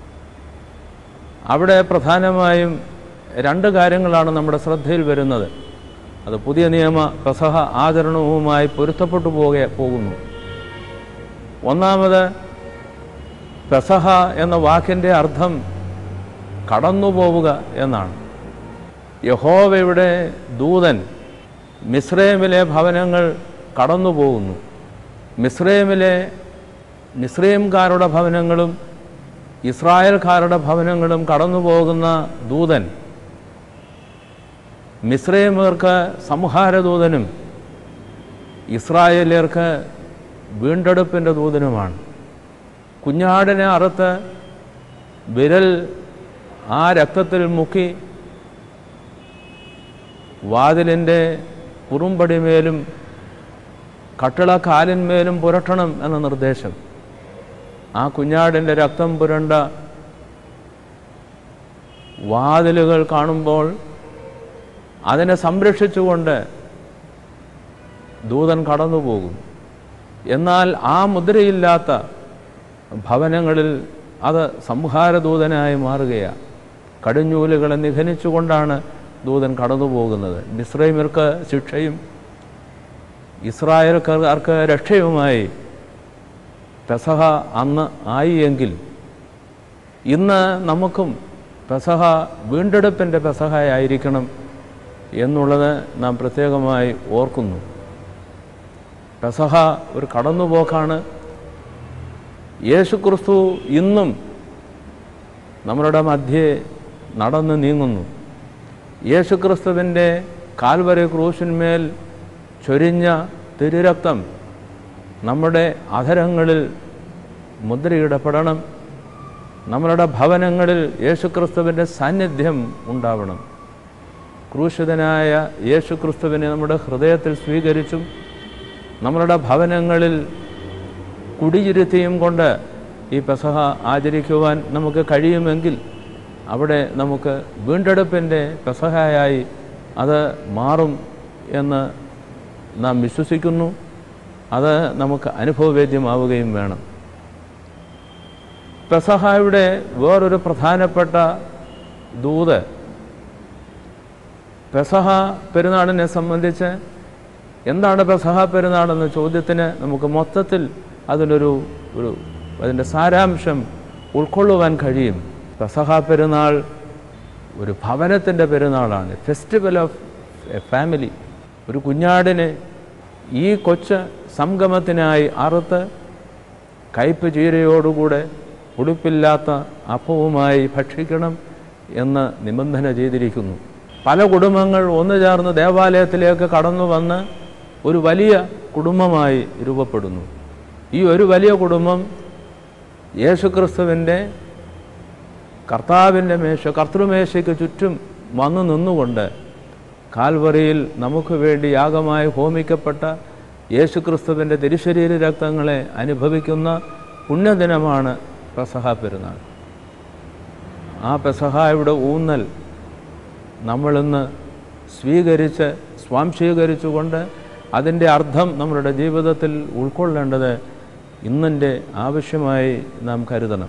Speaker 2: അവിടെ പ്രധാനമായും രണ്ട് കാര്യങ്ങളാണ് നമ്മുടെ ശ്രദ്ധയിൽ വരുന്നത് അത് പുതിയ നിയമ പെസഹ ആചരണവുമായി പൊരുത്തപ്പെട്ടു പോകെ പോകുന്നു ഒന്നാമത് പെസഹ എന്ന വാക്കിൻ്റെ അർത്ഥം കടന്നു പോവുക എന്നാണ് യഹോവയുടെ ദൂതൻ മിസ്രൈമിലെ ഭവനങ്ങൾ കടന്നു പോകുന്നു മിസ്രൈമിലെ മിസ്രൈംകാരുടെ ഭവനങ്ങളും ഇസ്രായേൽക്കാരുടെ ഭവനങ്ങളും കടന്നു പോകുന്ന ദൂതൻ മിസ്രൈമർക്ക് സംഹാരദൂതനും ഇസ്രായേലിയർക്ക് വീണ്ടെടുപ്പിൻ്റെ ദൂതനുമാണ് കുഞ്ഞാടിനെ അറുത്ത് വിരൽ ആ രക്തത്തിൽ മുക്കി വാതിലിൻ്റെ കുറുമ്പടിമേലും കട്ടിളക്കാലിന്മേലും പുരട്ടണം എന്ന നിർദ്ദേശം ആ കുഞ്ഞാടിൻ്റെ രക്തം പുരണ്ട വാതിലുകൾ കാണുമ്പോൾ അതിനെ സംരക്ഷിച്ചുകൊണ്ട് ദൂതൻ കടന്നു പോകും എന്നാൽ ആ മുദ്രയില്ലാത്ത ഭവനങ്ങളിൽ അത് സംഹാരദൂതനായി മാറുകയാണ് കടിഞ്ഞൂലുകളെ നിഘനിച്ചുകൊണ്ടാണ് ദൂതൻ കടന്നു പോകുന്നത് മിശ്രൈമിർക്ക് ശിക്ഷയും ഇസ്രായേൽക്കാർക്ക് രക്ഷയുമായി പെസഹ അന്ന് ആയി എങ്കിൽ ഇന്ന് നമുക്കും പെസഹ വീണ്ടെടുപ്പിൻ്റെ പെസഹയായിരിക്കണം എന്നുള്ളത് നാം പ്രത്യേകമായി ഓർക്കുന്നു പെസഹ ഒരു കടന്നുപോക്കാണ് യേശുക്രിസ്തു ഇന്നും നമ്മളുടെ മധ്യേ നടന്ന് നീങ്ങുന്നു യേശുക്രിസ്തുവിൻ്റെ കാൽവരി ക്രൂശിന്മേൽ ചൊരിഞ്ഞ തിരുരക്തം നമ്മുടെ അധരങ്ങളിൽ മുദ്രയിടപ്പെടണം നമ്മളുടെ ഭവനങ്ങളിൽ യേശുക്രിസ്തുവിൻ്റെ സാന്നിധ്യം ഉണ്ടാവണം ക്രൂശിതനായ യേശുക്രിസ്തുവിനെ നമ്മുടെ ഹൃദയത്തിൽ സ്വീകരിച്ചും നമ്മളുടെ ഭവനങ്ങളിൽ കുടിയിരുത്തിയും കൊണ്ട് ഈ പെസഹ ആചരിക്കുവാൻ നമുക്ക് കഴിയുമെങ്കിൽ അവിടെ നമുക്ക് വീണ്ടെടുപ്പിൻ്റെ പെസഹയായി അത് മാറും എന്ന് നാം വിശ്വസിക്കുന്നു അത് നമുക്ക് അനുഭവവേദ്യമാവുകയും വേണം പെസഹായുടെ വേറൊരു പ്രധാനപ്പെട്ട ദൂത് പെസഹ പെരുന്നാളിനെ സംബന്ധിച്ച് എന്താണ് പെസഹ പെരുന്നാളെന്ന ചോദ്യത്തിന് നമുക്ക് മൊത്തത്തിൽ അതിനൊരു ഒരു അതിൻ്റെ സാരാംശം ഉൾക്കൊള്ളുവാൻ കഴിയും പെസഹ പെരുന്നാൾ ഒരു ഭവനത്തിൻ്റെ പെരുന്നാളാണ് ഫെസ്റ്റിവൽ ഓഫ് എ ഫാമിലി ഒരു കുഞ്ഞാടിനെ ഈ കൊച്ച് സംഗമത്തിനായി അറുത്ത് കയ്പ് ചീരയോടുകൂടെ ഉടുപ്പില്ലാത്ത അപ്പവുമായി ഭക്ഷിക്കണം എന്ന് നിബന്ധന ചെയ്തിരിക്കുന്നു പല കുടുംബങ്ങൾ ഒന്നു ചേർന്ന് ദേവാലയത്തിലേക്ക് കടന്നു വന്ന് ഒരു വലിയ കുടുംബമായി രൂപപ്പെടുന്നു ഈ ഒരു വലിയ കുടുംബം യേശുക്രിസ്തുവിൻ്റെ കർത്താവിൻ്റെ മേശ കർത്തൃമേശയ്ക്ക് ചുറ്റും വന്നു നിന്നുകൊണ്ട് കാൽവറിയിൽ നമുക്ക് വേണ്ടി യാഗമായി ഹോമിക്കപ്പെട്ട യേശുക്രിസ്തുവിൻ്റെ തിരുശരീര രക്തങ്ങളെ അനുഭവിക്കുന്ന പുണ്യദിനമാണ് പെസഹ പെരുന്നാൾ ആ പെസഹായുടെ ഊന്നൽ നമ്മളിന്ന് സ്വീകരിച്ച് സ്വാംശീകരിച്ചുകൊണ്ട് അതിൻ്റെ അർത്ഥം നമ്മളുടെ ജീവിതത്തിൽ ഉൾക്കൊള്ളേണ്ടത് ഇന്നിൻ്റെ ആവശ്യമായി നാം കരുതണം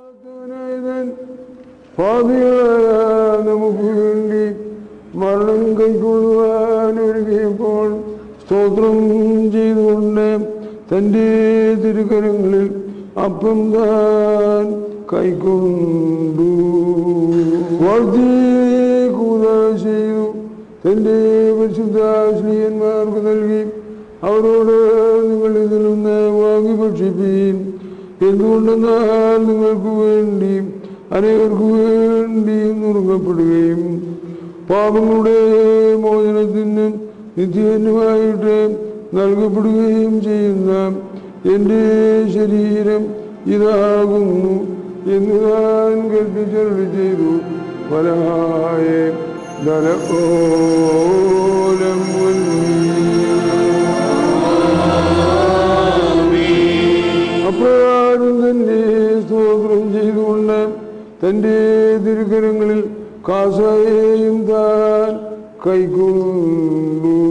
Speaker 4: പാപികളായ നമുക്ക് വേണ്ടി മരണം കൈക്കൊള്ളുവാൻ ഒരുങ്ങിയപ്പോൾ സ്തോത്രം ചെയ്തുകൊണ്ട് തൻ്റെ തിരുക്കരങ്ങളിൽ അപ്പം താൻ കൈക്കൊണ്ടു വാഴ്ത്തി കൂത ചെയ്തു തൻ്റെ പരിശുദ്ധ ശ്രീയന്മാർക്ക് നൽകി അവരോട് നിങ്ങൾ ഇതിൽ നിന്ന് വാങ്ങി ഭക്ഷിപ്പീൻ എന്തുകൊണ്ടെന്നാൽ നിങ്ങൾക്ക് വേണ്ടി അനേകർക്ക് വേണ്ടി നുറുങ്ങപ്പെടുകയും പാപങ്ങളുടെ മോചനത്തിന് നിത്യനുമായിട്ട് നൽകപ്പെടുകയും ചെയ്യുന്ന എൻ്റെ ശരീരം ഇതാകുന്നു എന്ന് ഞാൻ കൽപ്പിച്ചരുളി ചെയ്തു ഫലമായ ധനോലം അപ്രകാരം തന്നെ സ്തോത്രം ചെയ്തുകൊണ്ട് തൻ്റെ തിരുക്കരങ്ങളിൽ കാസയെയും താൻ കൈക്കൊണ്ടു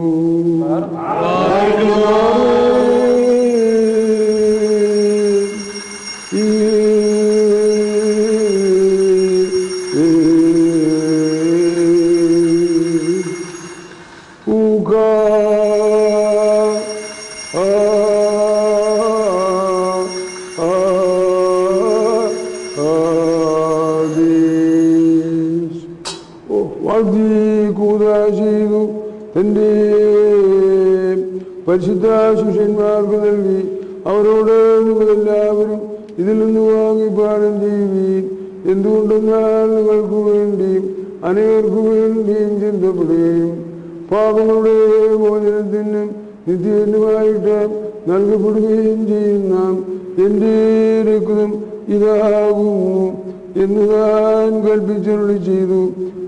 Speaker 4: ചെയ്തു തൻ്റെ പരിശുദ്ധ ശിഷ്യന്മാർക്ക് നൽകി അവരോട് നിങ്ങളെല്ലാവരും ഇതിൽ നിന്ന് വാങ്ങി പാനം ചെയ്യുവീൻ എന്തുകൊണ്ടെന്നാൽ നിങ്ങൾക്ക് വേണ്ടിയും അനേകർക്ക് വേണ്ടിയും ചിന്തപ്പെടുകയും പാപങ്ങളുടെ മോചനത്തിനും നിത്യനുമായിട്ട് നൽകപ്പെടുകയും ചെയ്യുന്ന എൻ്റെ രക്തം ഇതാകുന്നു എന്ന് ഞാൻ കൽപ്പിച്ചരുളി ചെയ്തു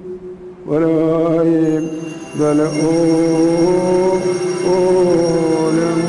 Speaker 4: വരായ ദല ഓ ഓലം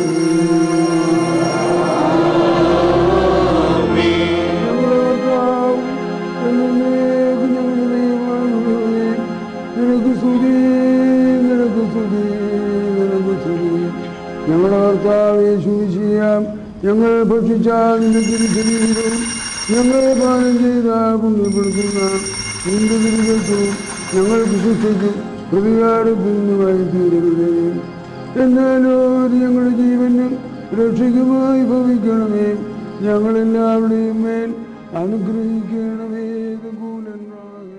Speaker 4: നിനക്ക് സ്തുതി നിനക്ക് സ്തുതി നിനക്ക് സ്തുതി ഞങ്ങളുടെ കർത്താവെ സൂചിയാം ഞങ്ങൾ ഭക്ഷിച്ചാൽ നിന്റെ തിരുശരീരവും ഞങ്ങൾ പാനം ചെയ്ത പുണ്യപ്പെടുത്തുന്ന നിന്റെ തിരുവത്വവും ഞങ്ങൾ വിശ്വസിക്കും പ്രതികാരത്തിനുമായി തീരരുതേ എന്നാലോ ഇത് ഞങ്ങളുടെ ജീവനും രക്ഷയ്ക്കുമായി ഭവിക്കണമേ ഞങ്ങളെല്ലാവരുടെയും മേൽ അനുഗ്രഹിക്കണമേ കൂലന്മാരെ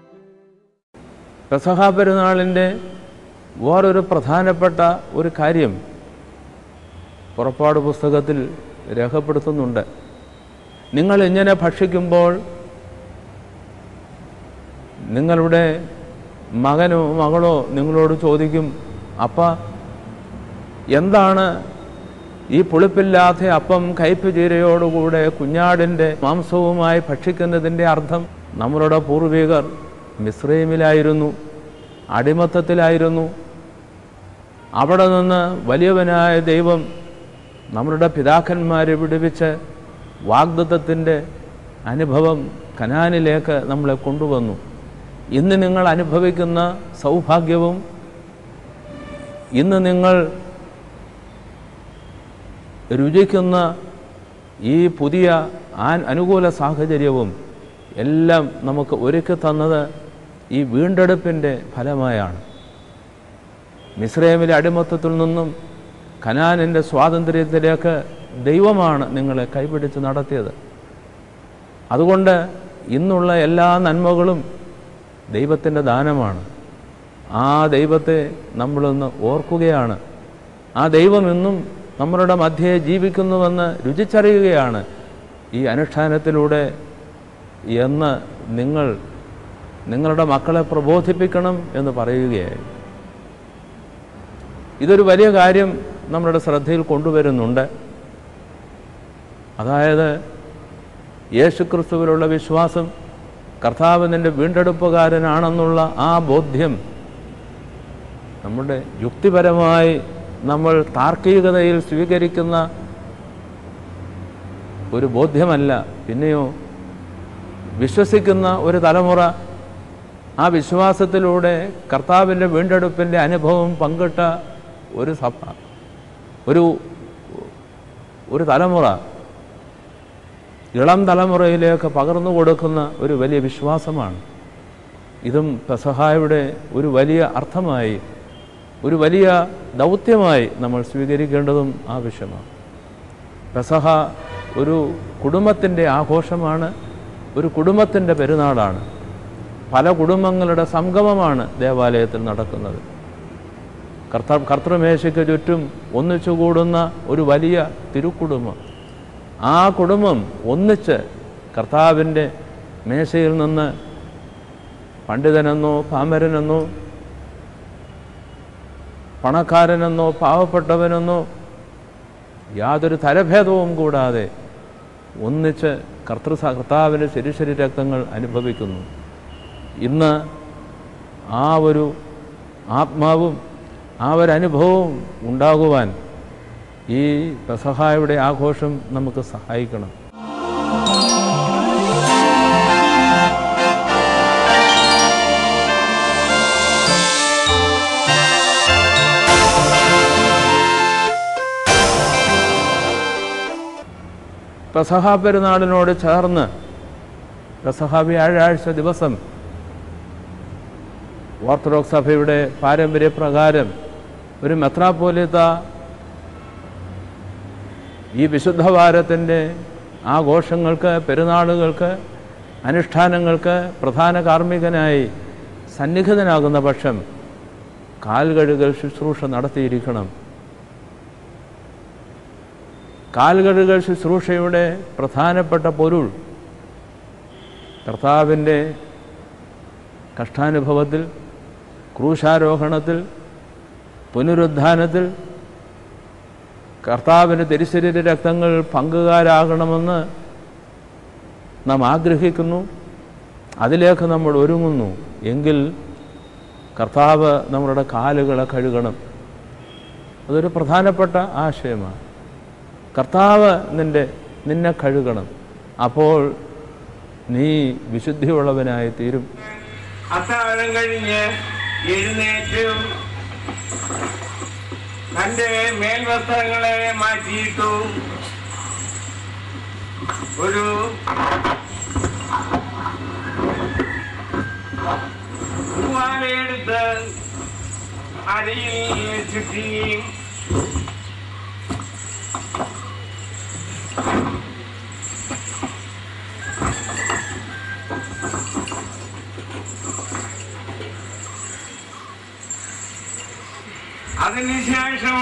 Speaker 2: പെസഹ പെരുന്നാളിൻ്റെ വേറൊരു പ്രധാനപ്പെട്ട ഒരു കാര്യം പുറപ്പാട് പുസ്തകത്തിൽ രേഖപ്പെടുത്തുന്നുണ്ട് നിങ്ങൾ ഇങ്ങനെ ഭക്ഷിക്കുമ്പോൾ നിങ്ങളുടെ മകനോ മകളോ നിങ്ങളോട് ചോദിക്കും അപ്പ എന്താണ് ഈ പുളിപ്പില്ലാത്ത അപ്പം കയ്പ് ചീരയോടുകൂടെ കുഞ്ഞാടിൻ്റെ മാംസവുമായി ഭക്ഷിക്കുന്നതിൻ്റെ അർത്ഥം നമ്മളുടെ പൂർവികർ മിശ്രൈമിലായിരുന്നു അടിമത്തത്തിലായിരുന്നു അവിടെ നിന്ന് വലിയവനായ ദൈവം നമ്മളുടെ പിതാക്കന്മാരെ വിടുവിച്ച് വാഗ്ദത്തത്തിൻ്റെ അനുഭവം കനാനിലേക്ക് നമ്മളെ കൊണ്ടുവന്നു ഇന്ന് നിങ്ങൾ അനുഭവിക്കുന്ന സൗഭാഗ്യവും ഇന്ന് നിങ്ങൾ രുചിക്കുന്ന ഈ പുതിയ ആൻ അനുകൂല സാഹചര്യവും എല്ലാം നമുക്ക് ഒരുക്കി തന്നത് ഈ വീണ്ടെടുപ്പിൻ്റെ ഫലമായാണ് മിസ്രൈമിലെ അടിമത്തത്തിൽ നിന്നും ഖനാനിൻ്റെ സ്വാതന്ത്ര്യത്തിലേക്ക് ദൈവമാണ് നിങ്ങളെ കൈപിടിച്ച് നടത്തിയത് അതുകൊണ്ട് ഇന്നുള്ള എല്ലാ നന്മകളും ദൈവത്തിൻ്റെ ദാനമാണ് ആ ദൈവത്തെ നമ്മളിന്ന് ഓർക്കുകയാണ് ആ ദൈവം ഇന്നും നമ്മളുടെ മധ്യേ ജീവിക്കുന്നുവെന്ന് രുചിച്ചറിയുകയാണ് ഈ അനുഷ്ഠാനത്തിലൂടെ എന്ന് നിങ്ങൾ നിങ്ങളുടെ മക്കളെ പ്രബോധിപ്പിക്കണം എന്ന് പറയുകയായി ഇതൊരു വലിയ കാര്യം നമ്മളുടെ ശ്രദ്ധയിൽ കൊണ്ടുവരുന്നുണ്ട് അതായത് യേശുക്രിസ്തുവിലുള്ള വിശ്വാസം കർത്താവ് നിൻ്റെ വീണ്ടെടുപ്പുകാരനാണെന്നുള്ള ആ ബോധ്യം നമ്മുടെ യുക്തിപരമായി നമ്മൾ താർക്കികതയിൽ സ്വീകരിക്കുന്ന ഒരു ബോധ്യമല്ല പിന്നെയോ വിശ്വസിക്കുന്ന ഒരു തലമുറ ആ വിശ്വാസത്തിലൂടെ കർത്താവിൻ്റെ വീണ്ടെടുപ്പിൻ്റെ അനുഭവം പങ്കിട്ട ഒരു സഭ ഒരു ഒരു തലമുറ ഇളം തലമുറയിലേക്ക് പകർന്നു കൊടുക്കുന്ന ഒരു വലിയ വിശ്വാസമാണ് ഇതും പെസഹായുടെ ഒരു വലിയ അർത്ഥമായി ഒരു വലിയ ദൗത്യമായി നമ്മൾ സ്വീകരിക്കേണ്ടതും ആവശ്യമാണ് പെസഹ ഒരു കുടുംബത്തിൻ്റെ ആഘോഷമാണ് ഒരു കുടുംബത്തിൻ്റെ പെരുന്നാളാണ് പല കുടുംബങ്ങളുടെ സംഗമമാണ് ദേവാലയത്തിൽ നടക്കുന്നത് കർത്ത കർത്തൃമേശയ്ക്ക് ചുറ്റും ഒന്നിച്ചു കൂടുന്ന ഒരു വലിയ തിരുക്കുടുംബം ആ കുടുംബം ഒന്നിച്ച് കർത്താവിൻ്റെ മേശയിൽ നിന്ന് പണ്ഡിതനെന്നോ പാമരനെന്നോ പണക്കാരനെന്നോ പാവപ്പെട്ടവനെന്നോ യാതൊരു തലഭേദവും കൂടാതെ ഒന്നിച്ച് കർത്തൃ കർത്താവിൻ്റെ ശരിശരി രക്തങ്ങൾ അനുഭവിക്കുന്നു ഇന്ന് ആ ഒരു ആത്മാവും ആ ഒരു അനുഭവവും ഉണ്ടാകുവാൻ ഈ പെസഹായുടെ ആഘോഷം നമുക്ക് സഹായിക്കണം പെസഹ പെരുന്നാളിനോട് ചേർന്ന് പെസഹ വ്യാഴാഴ്ച ദിവസം ഓർത്തഡോക്സ് സഭയുടെ പാരമ്പര്യപ്രകാരം ഒരു മെത്രാപ്പോലിത്ത ഈ വിശുദ്ധവാരത്തിൻ്റെ ആഘോഷങ്ങൾക്ക് പെരുന്നാളുകൾക്ക് അനുഷ്ഠാനങ്ങൾക്ക് പ്രധാന കാർമ്മികനായി സന്നിഹിതനാകുന്ന പക്ഷം കാൽകഴുകൽ ശുശ്രൂഷ നടത്തിയിരിക്കണം കാൽകഴുകൽ ശുശ്രൂഷയുടെ പ്രധാനപ്പെട്ട പൊരുൾ കർത്താവിൻ്റെ കഷ്ടാനുഭവത്തിൽ ക്രൂശാരോഹണത്തിൽ പുനരുദ്ധാനത്തിൽ കർത്താവിൻ്റെ തിരുശരീര രക്തങ്ങൾ പങ്കുകാരാകണമെന്ന് നാം ആഗ്രഹിക്കുന്നു അതിലേക്ക് നമ്മൾ ഒരുങ്ങുന്നു എങ്കിൽ കർത്താവ് നമ്മളുടെ കാലുകളെ കഴുകണം അതൊരു പ്രധാനപ്പെട്ട ആശയമാണ് കർത്താവ് നിൻ്റെ നിന്നെ കഴുകണം അപ്പോൾ നീ വിശുദ്ധിയുള്ളവനായി തീരും
Speaker 3: അത്താഴം കഴിഞ്ഞ് എഴുന്നേറ്റും തന്റെ മേൽവസ്ത്രങ്ങളെ മാറ്റിയിട്ടു ഒരു തൂവാലയെടുത്ത് അരയിൽ ചുറ്റി അതിനുശേഷം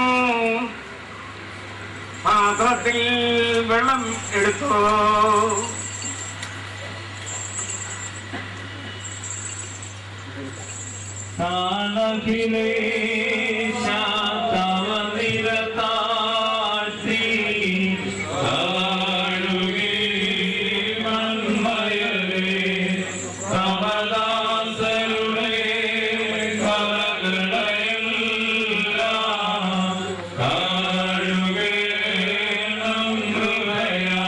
Speaker 3: പാത്രത്തിൽ വെള്ളം എടുത്തു താളകിലേ ശാന്തവ നിരതാഴ്ത്തി താഴുകേ മന്മയരേ കമലാസരുടെ കലകളെല്ലാം താഴുകേ നമൃതയാ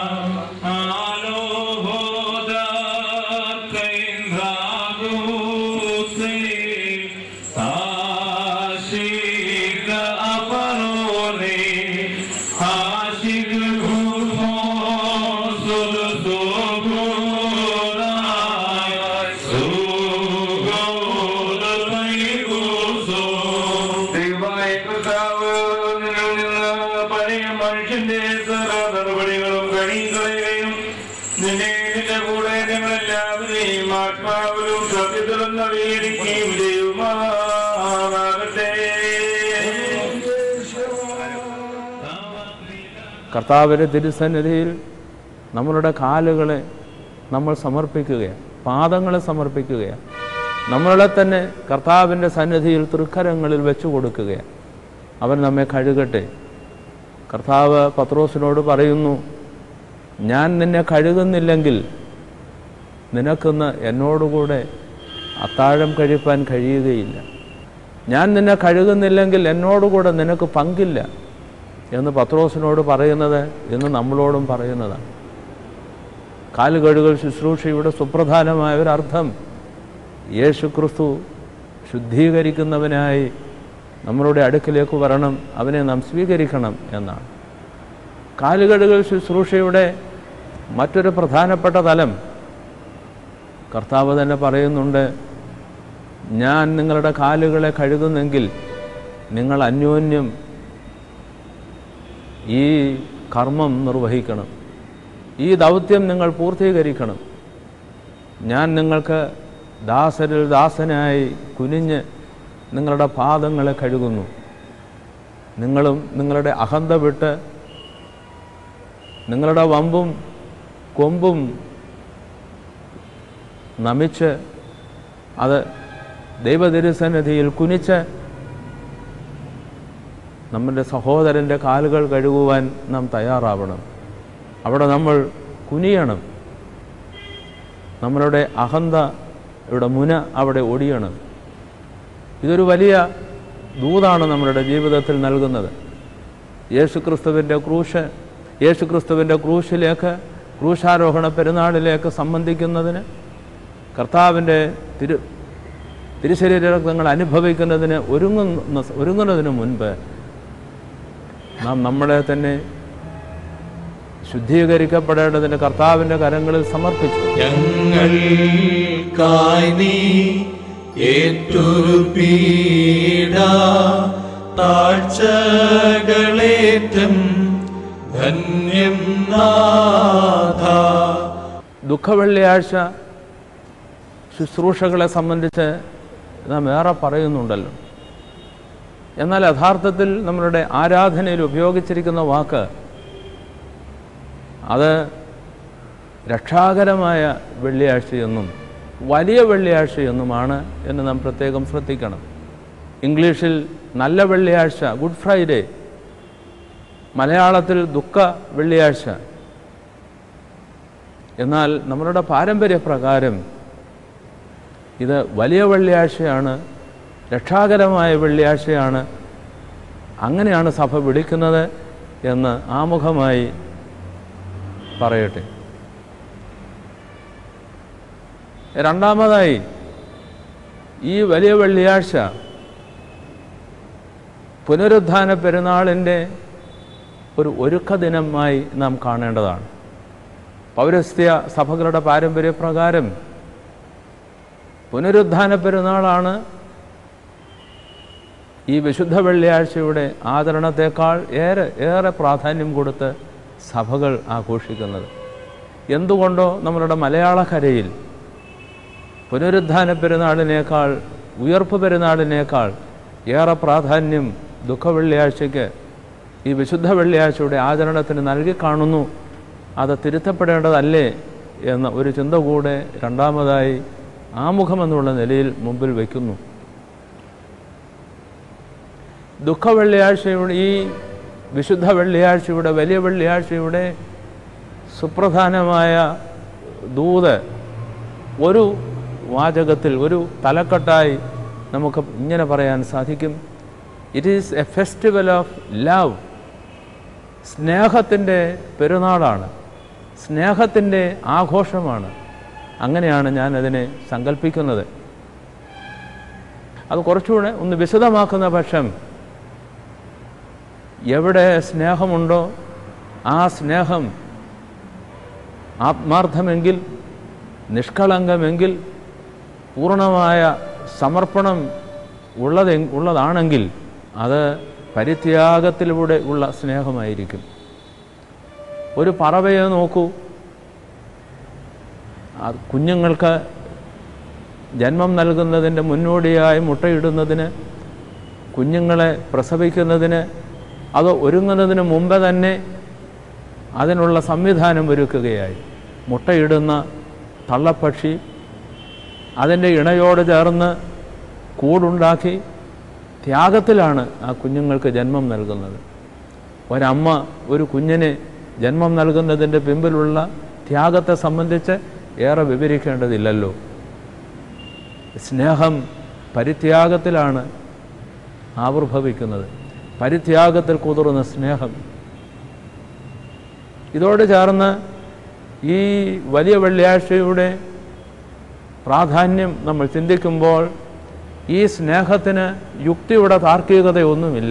Speaker 3: ആലോഹോദ കൈന്ദ്രാഗൂസേ ആശിക അപരോനെ ആശിക ഘുമോ സുലസോഗോരായ സുഗോദമൈഗോസോ ദൈവമായ കർത്താവ് നിന്നിൽ നിന്ന് പഴയ മനുഷ്യന്റെ സർവ്വ നടപടികളും കഴിയുകയും നിന്നെ നിന്റെ കൂടെ ഞങ്ങളെല്ലാവരെയും ആത്മാവിലും സത്യത്തിലും നവീകരിക്കുകയും ചെയ്യുമാറാകട്ടെ
Speaker 2: കർത്താവിൻ്റെ തിരുസന്നിധിയിൽ നമ്മളുടെ കാലുകളെ നമ്മൾ സമർപ്പിക്കുകയാണ് പാദങ്ങളെ സമർപ്പിക്കുകയാണ് നമ്മളെ തന്നെ കർത്താവിൻ്റെ സന്നിധിയിൽ തൃക്കരങ്ങളിൽ വെച്ചു കൊടുക്കുകയാണ് അവൻ നമ്മെ കഴുകട്ടെ കർത്താവ് പത്രോസിനോട് പറയുന്നു ഞാൻ നിന്നെ കഴുകുന്നില്ലെങ്കിൽ നിനക്കൊന്ന് എന്നോടുകൂടെ അത്താഴം കഴിപ്പാൻ കഴിയുകയില്ല ഞാൻ നിന്നെ കഴുകുന്നില്ലെങ്കിൽ എന്നോടുകൂടെ നിനക്ക് പങ്കില്ല എന്ന് പത്രോസിനോട് പറയുന്നത് എന്ന് നമ്മളോടും പറയുന്നതാണ് കാലുകഴുകൽ ശുശ്രൂഷയുടെ സുപ്രധാനമായ ഒരർത്ഥം യേശു ക്രിസ്തു ശുദ്ധീകരിക്കുന്നവനായി നമ്മളുടെ അടുക്കിലേക്ക് വരണം അവനെ നാം സ്വീകരിക്കണം എന്നാണ് കാലുകഴുകൽ ശുശ്രൂഷയുടെ മറ്റൊരു പ്രധാനപ്പെട്ട തലം കർത്താവ് തന്നെ പറയുന്നുണ്ട് ഞാൻ നിങ്ങളുടെ കാലുകളെ കഴുകുന്നെങ്കിൽ നിങ്ങൾ അന്യോന്യം ഈ കർമ്മം നിർവഹിക്കണം ഈ ദൗത്യം നിങ്ങൾ പൂർത്തീകരിക്കണം ഞാൻ നിങ്ങൾക്ക് ദാസരിൽ ദാസനായി കുനിഞ്ഞ് നിങ്ങളുടെ പാദങ്ങളെ കഴുകുന്നു നിങ്ങളും നിങ്ങളുടെ അഹന്ത വിട്ട് നിങ്ങളുടെ വമ്പും കൊമ്പും നമിച്ച് അത് ദൈവതിരുസന്നിധിയിൽ കുനിച്ച് നമ്മുടെ സഹോദരൻ്റെ കാലുകൾ കഴുകുവാൻ നാം തയ്യാറാവണം അവിടെ നമ്മൾ കുനിയണം നമ്മളുടെ അഹന്ത ഇവിടെ മുന അവിടെ ഒടിയണം ഇതൊരു വലിയ ദൂതാണ് നമ്മളുടെ ജീവിതത്തിൽ നൽകുന്നത് യേശുക്രിസ്തുവിൻ്റെ ക്രൂശ് യേശുക്രിസ്തുവിൻ്റെ ക്രൂശിലേക്ക് ക്രൂശാരോഹണ പെരുന്നാളിലേക്ക് സംബന്ധിക്കുന്നതിന് കർത്താവിൻ്റെ തിരു തിരുശരീരങ്ങൾ അനുഭവിക്കുന്നതിന് ഒരുങ്ങുന്ന ഒരുങ്ങുന്നതിന് മുൻപ് നാം നമ്മളെ തന്നെ ശുദ്ധീകരിക്കപ്പെടേണ്ടതിന് കർത്താവിൻ്റെ കരങ്ങളിൽ സമർപ്പിച്ചു
Speaker 1: ഞങ്ങൾക്കായി നീ ഏറ്റൊരു പീഡ താഴ്ചകളേറ്റം ധന്യം നാഥ
Speaker 2: ദുഃഖവെള്ളിയാഴ്ച ശുശ്രൂഷകളെ സംബന്ധിച്ച് നാം ഏറെ പറയുന്നുണ്ടല്ലോ എന്നാൽ യഥാർത്ഥത്തിൽ നമ്മളുടെ ആരാധനയിൽ ഉപയോഗിച്ചിരിക്കുന്ന വാക്ക് അത് രക്ഷാകരമായ വെള്ളിയാഴ്ചയെന്നും വലിയ വെള്ളിയാഴ്ചയെന്നുമാണ് എന്ന് നാം പ്രത്യേകം ശ്രദ്ധിക്കണം ഇംഗ്ലീഷിൽ നല്ല വെള്ളിയാഴ്ച ഗുഡ് ഫ്രൈഡേ മലയാളത്തിൽ ദുഃഖ വെള്ളിയാഴ്ച എന്നാൽ നമ്മളുടെ പാരമ്പര്യപ്രകാരം ഇത് വലിയ വെള്ളിയാഴ്ചയാണ് രക്ഷാകരമായ വെള്ളിയാഴ്ചയാണ് അങ്ങനെയാണ് സഭ വിളിക്കുന്നത് എന്ന് ആമുഖമായി പറയട്ടെ രണ്ടാമതായി ഈ വലിയ വെള്ളിയാഴ്ച പുനരുദ്ധാന പെരുന്നാളിൻ്റെ ഒരു ഒരുക്ക ദിനമായി നാം കാണേണ്ടതാണ് പൗരസ്ത്യ സഭകളുടെ പാരമ്പര്യപ്രകാരം പുനരുദ്ധാന പെരുന്നാളാണ് ഈ വിശുദ്ധ വെള്ളിയാഴ്ചയുടെ ആദരണത്തെക്കാൾ ഏറെ ഏറെ പ്രാധാന്യം കൊടുത്ത് സഭകൾ ആഘോഷിക്കുന്നത് എന്തുകൊണ്ടോ നമ്മളുടെ മലയാളക്കരയിൽ പുനരുദ്ധാന പെരുന്നാളിനേക്കാൾ ഉയർപ്പ് പെരുന്നാളിനേക്കാൾ ഏറെ പ്രാധാന്യം ദുഃഖവെള്ളിയാഴ്ചയ്ക്ക് ഈ വിശുദ്ധ വെള്ളിയാഴ്ചയുടെ ആചരണത്തിന് നൽകി കാണുന്നു അത് തിരുത്തപ്പെടേണ്ടതല്ലേ എന്ന ഒരു ചിന്ത കൂടെ രണ്ടാമതായി ആമുഖമെന്നുള്ള നിലയിൽ മുമ്പിൽ വയ്ക്കുന്നു ദുഃഖവെള്ളിയാഴ്ചയുടെ ഈ വിശുദ്ധ വെള്ളിയാഴ്ചയുടെ വലിയ വെള്ളിയാഴ്ചയുടെ സുപ്രധാനമായ ദൂത് ഒരു വാചകത്തിൽ ഒരു തലക്കെട്ടായി നമുക്ക് ഇങ്ങനെ പറയാൻ സാധിക്കും it is a festival of love സ്നേഹത്തിൻ്റെ പെരുന്നാളാണ് സ്നേഹത്തിൻ്റെ ആഘോഷമാണ് അങ്ങനെയാണ് ഞാൻ അതിനെ സങ്കല്പിക്കുന്നത് അത് കുറച്ചുകൂടെ ഒന്ന് വിശദമാക്കുന്ന പക്ഷം എവിടെ സ്നേഹമുണ്ടോ ആ സ്നേഹം ആത്മാർത്ഥമെങ്കിൽ നിഷ്കളങ്കമെങ്കിൽ പൂർണ്ണമായ സമർപ്പണം ഉള്ളത് ഉള്ളതാണെങ്കിൽ അത് പരിത്യാഗത്തിലൂടെ ഉള്ള സ്നേഹമായിരിക്കും ഒരു പറവയെ നോക്കൂ ആ കുഞ്ഞുങ്ങൾക്ക് ജന്മം നൽകുന്നതിൻ്റെ മുന്നോടിയായി മുട്ടയിടുന്നതിന് കുഞ്ഞുങ്ങളെ പ്രസവിക്കുന്നതിന് അത് ഒരുങ്ങുന്നതിന് മുമ്പ് തന്നെ അതിനുള്ള സംവിധാനം ഒരുക്കുകയായി മുട്ടയിടുന്ന തള്ളപ്പക്ഷി അതിൻ്റെ ഇണയോട് ചേർന്ന് കൂടുണ്ടാക്കി ത്യാഗത്തിലാണ് ആ കുഞ്ഞുങ്ങൾക്ക് ജന്മം നൽകുന്നത് ഒരമ്മ ഒരു കുഞ്ഞിന് ജന്മം നൽകുന്നതിൻ്റെ പിമ്പിലുള്ള ത്യാഗത്തെ സംബന്ധിച്ച് ഏറെ വിവരിക്കേണ്ടതില്ലല്ലോ സ്നേഹം പരിത്യാഗത്തിലാണ് ആവിർഭവിക്കുന്നത് പരിത്യാഗത്തിൽ കുതിർന്ന സ്നേഹം ഇതോട് ചേർന്ന് ഈ വലിയ വെള്ളിയാഴ്ചയുടെ പ്രാധാന്യം നമ്മൾ ചിന്തിക്കുമ്പോൾ ഈ സ്നേഹത്തിന് യുക്തിയുടെ താർക്കികതയൊന്നുമില്ല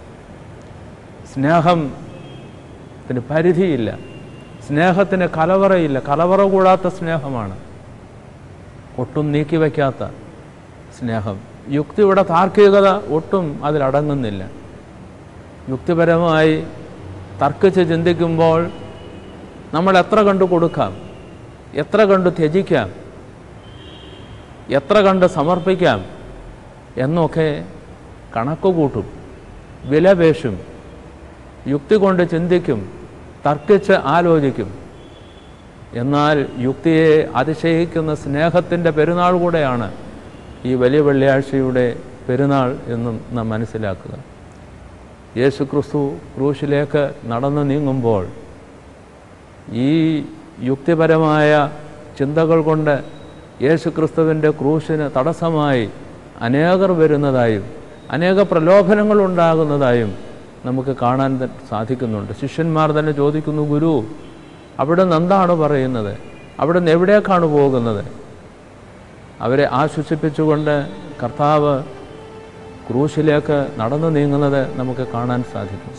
Speaker 2: സ്നേഹത്തിന് പരിധിയില്ല സ്നേഹത്തിന് കലവറയില്ല കലവറ കൂടാത്ത സ്നേഹമാണ് ഒട്ടും നീക്കിവെക്കാത്ത സ്നേഹം യുക്തിയുടെ താർക്കികത ഒട്ടും അതിലടങ്ങുന്നില്ല യുക്തിപരമായി തർക്കിച്ച് ചിന്തിക്കുമ്പോൾ നമ്മൾ എത്ര കണ്ടു കൊടുക്കാം എത്ര കണ്ടു ത്യജിക്കാം എത്ര കണ്ട് സമർപ്പിക്കാം എന്നൊക്കെ കണക്ക് കൂട്ടും വിലപേശും യുക്തി കൊണ്ട് ചിന്തിക്കും തർക്കിച്ച് ആലോചിക്കും എന്നാൽ യുക്തിയെ അതിശയിക്കുന്ന സ്നേഹത്തിൻ്റെ പെരുന്നാൾ കൂടെയാണ് ഈ വലിയ വെള്ളിയാഴ്ചയുടെ പെരുന്നാൾ എന്നും നാം മനസ്സിലാക്കുക യേശു ക്രിസ്തു ക്രൂശിലേക്ക് നടന്നു നീങ്ങുമ്പോൾ ഈ യുക്തിപരമായ ചിന്തകൾ കൊണ്ട് യേശു ക്രിസ്തുവിൻ്റെ ക്രൂശിന് തടസ്സമായി അനേകർ വരുന്നതായും അനേക പ്രലോഭനങ്ങൾ ഉണ്ടാകുന്നതായും നമുക്ക് കാണാൻ ത- സാധിക്കുന്നുണ്ട് ശിഷ്യന്മാർ തന്നെ ചോദിക്കുന്നു ഗുരു അവിടെ നിന്ന് എന്താണ് പറയുന്നത് അവിടെ നിന്ന് എവിടേക്കാണ് പോകുന്നത് അവരെ ആശ്വസിപ്പിച്ചുകൊണ്ട് കർത്താവ് ക്രൂശിലേക്ക് നടന്നു നീങ്ങുന്നത് നമുക്ക് കാണാൻ സാധിക്കും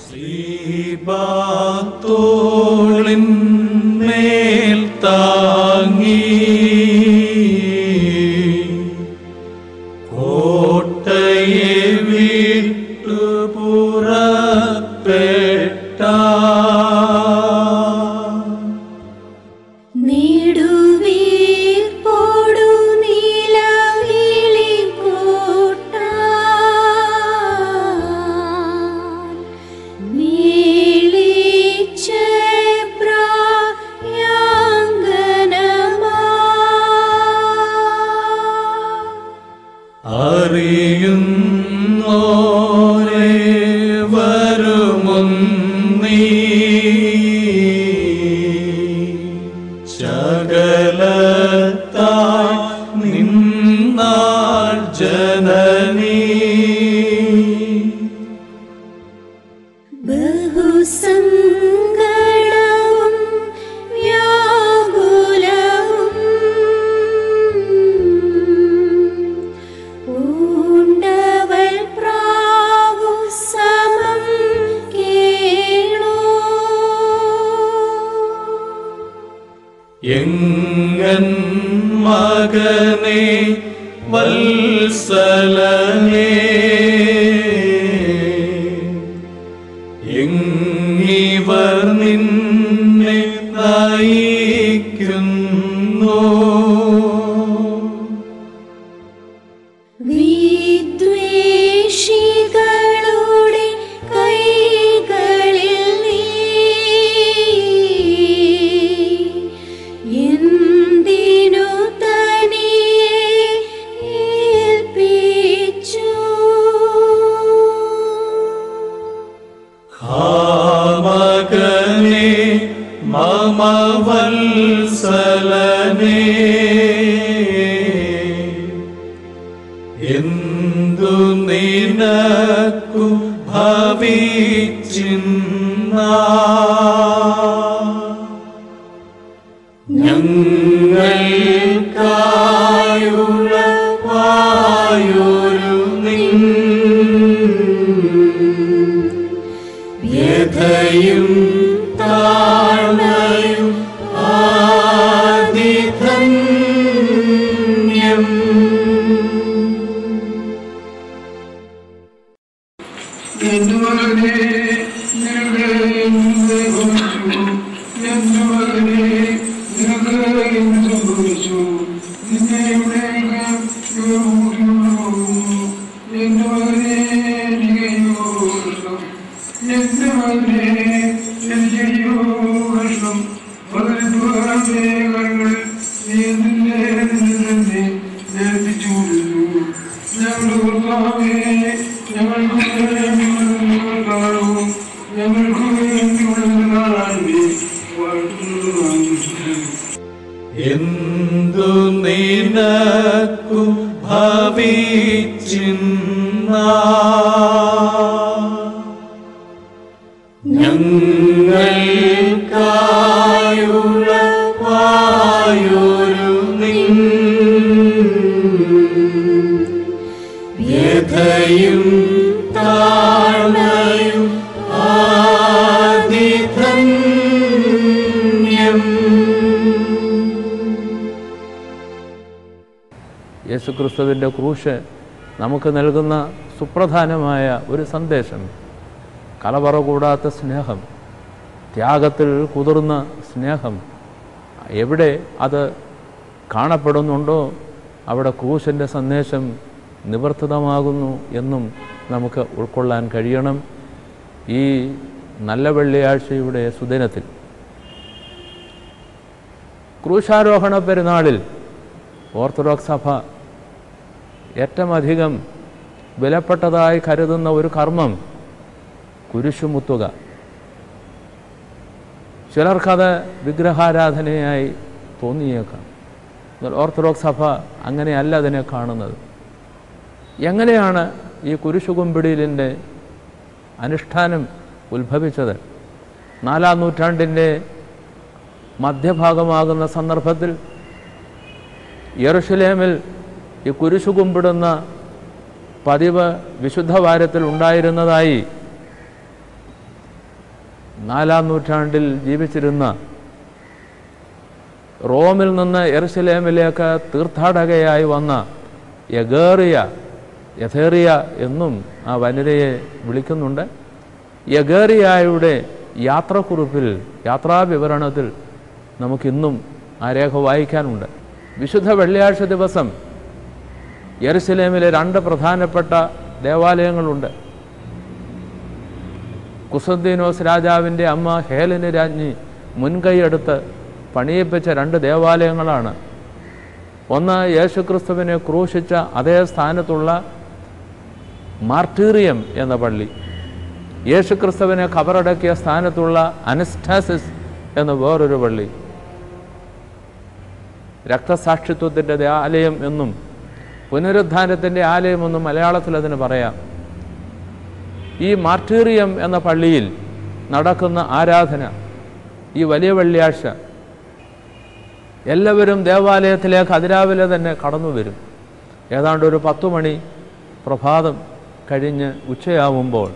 Speaker 1: ശ്രീബാത്തോളിൻ മേൽ താങ്ങി കോട്ടയെ വിട്ടു പുറപ്പെട്ട
Speaker 5: നെടുവീർപ്പോടു നിലവിളി കൂട്ടാൻ നീളിച്ച പ്രായാങ്കനമാ
Speaker 1: അറിയുന്നോരെ വരുമുന്നീ ശകലത്തായി നിന്നാൾ ജനനീ
Speaker 5: ബഹുസങ്കടവും വ്യാകുലവും പൂണ്ടവൾ പ്രാവു സമം കേളൂ
Speaker 1: എങ്ങൻ മകനെ വത്സലനേ എങ്ങിവർ നിന്നെ നയിക്കുന്നു
Speaker 5: വിദ്വേഷികളുടെ കൈകളിൽ നീ എന്തിനു തനിയെ ഏൽപ്പിച്ചു
Speaker 1: മകനെ മമ വത്സലനേ എന്തു നിനക്കു ഭവിച്ചിന്ന ഞങ്ങൾക്കായുള്ള വായൊരു നിൻ വ്യഥയും താഴ്മയും ആദിധന്യം
Speaker 4: എന്റെ മകനെ നിനക്ക് എന്ത് ഭവിച്ചു എന്റെ മകനെ നിനക്ക് എന്ത് സംഭവിച്ചു നിന്നെ എവിടേക്ക് ഇവർ കൂട്ടിക്കൊണ്ടുപോകുന്നു എന്റെ മകനെ എനിക്ക് അയ്യോ കഷ്ടം എന്റെ മകനെ എനിക്കയ്യോ കഷ്ടം പതിനെട്ടുകാരുടെ കരങ്ങൾ നീ നിന്നെ നിന്നെ ഏൽപ്പിച്ചു കൊടുത്തു ഞങ്ങളുടെ കർത്താവേ ഞങ്ങൾക്ക് വേണ്ടിയുള്ളതാണോ ഞങ്ങൾക്ക് വേണ്ടിയുള്ളതാണേ വാഴ്ത്തുന്നു
Speaker 1: എന്തു നിനക്കു ഭവിച്ചിന്ന ഞങ്ങൾക്കായുള്ള വായൊരു നിൻ വ്യഥയും താഴ്മയും ആദിധന്യം
Speaker 2: യേശുക്രിസ്തുവിൻ്റെ ക്രൂശ് നമുക്ക് നൽകുന്ന സുപ്രധാനമായ ഒരു സന്ദേശം കലവറ കൂടാത്ത സ്നേഹം ത്യാഗത്തിൽ കുതിർന്ന സ്നേഹം എവിടെ അത് കാണപ്പെടുന്നുണ്ടോ അവിടെ ക്രൂശിൻ്റെ സന്ദേശം നിവർത്തിതമാകുന്നു എന്നും നമുക്ക് ഉൾക്കൊള്ളാൻ കഴിയണം ഈ നല്ല വെള്ളിയാഴ്ചയുടെ സുദിനത്തിൽ ക്രൂശാരോഹണ പെരുന്നാളിൽ ഓർത്തഡോക്സ് സഭ ഏറ്റവും അധികം വിലപ്പെട്ടതായി കരുതുന്ന ഒരു കർമ്മം കുരിശുമുത്തുക ചിലർക്കത് വിഗ്രഹാരാധനയായി തോന്നിയേക്കാം എന്നാൽ ഓർത്തഡോക്സ് സഭ അങ്ങനെയല്ല അതിനെ കാണുന്നത് എങ്ങനെയാണ് ഈ കുരിശുകുമ്പിടിയിലിൻ്റെ അനുഷ്ഠാനം ഉത്ഭവിച്ചത് നാലാം നൂറ്റാണ്ടിൻ്റെ മധ്യഭാഗമാകുന്ന സന്ദർഭത്തിൽ യെറുഷലേമിൽ ഈ കുരിശു കുമ്പിടുന്ന പതിവ് വിശുദ്ധ വാരത്തിൽ ഉണ്ടായിരുന്നതായി നാലാം നൂറ്റാണ്ടിൽ ജീവിച്ചിരുന്ന റോമിൽ നിന്ന് എറുസലേമിലേക്ക് തീർത്ഥാടകയായി വന്ന യഗേറിയ യഥേറിയ എന്നും ആ വനിതയെ വിളിക്കുന്നുണ്ട് യഗേറിയായുടെ യാത്രക്കുറിപ്പിൽ യാത്രാവിവരണത്തിൽ നമുക്കിന്നും ആ രേഖ വായിക്കാനുണ്ട് വിശുദ്ധ വെള്ളിയാഴ്ച ദിവസം യെറുസലേമിലെ രണ്ട് പ്രധാനപ്പെട്ട ദേവാലയങ്ങളുണ്ട് കുസന്തീനോസ് രാജാവിൻ്റെ അമ്മ ഹേലന് രാജ്ഞി മുൻകൈയെടുത്ത് പണിയിപ്പിച്ച രണ്ട് ദേവാലയങ്ങളാണ് ഒന്ന് യേശുക്രിസ്തുവിനെ ക്രൂശിച്ച അതേ സ്ഥാനത്തുള്ള മാർട്ടീറിയം എന്ന പള്ളി യേശുക്രിസ്തുവിനെ കബറടക്കിയ സ്ഥാനത്തുള്ള അനസ്റ്റാസിസ് എന്ന വേറൊരു പള്ളി രക്തസാക്ഷിത്വത്തിൻ്റെ ആലയം എന്നും പുനരുദ്ധാനത്തിൻ്റെ ആലയമെന്നും മലയാളത്തിൽ അതിന് പറയാം ഈ മാർട്ടീറിയം എന്ന പള്ളിയിൽ നടക്കുന്ന ആരാധന ഈ വലിയ വെള്ളിയാഴ്ച എല്ലാവരും ദേവാലയത്തിലേക്ക് അതിരാവിലെ തന്നെ കടന്നു വരും ഏതാണ്ട് ഒരു പത്തു മണി പ്രഭാതം കഴിഞ്ഞ് ഉച്ചയാവുമ്പോൾ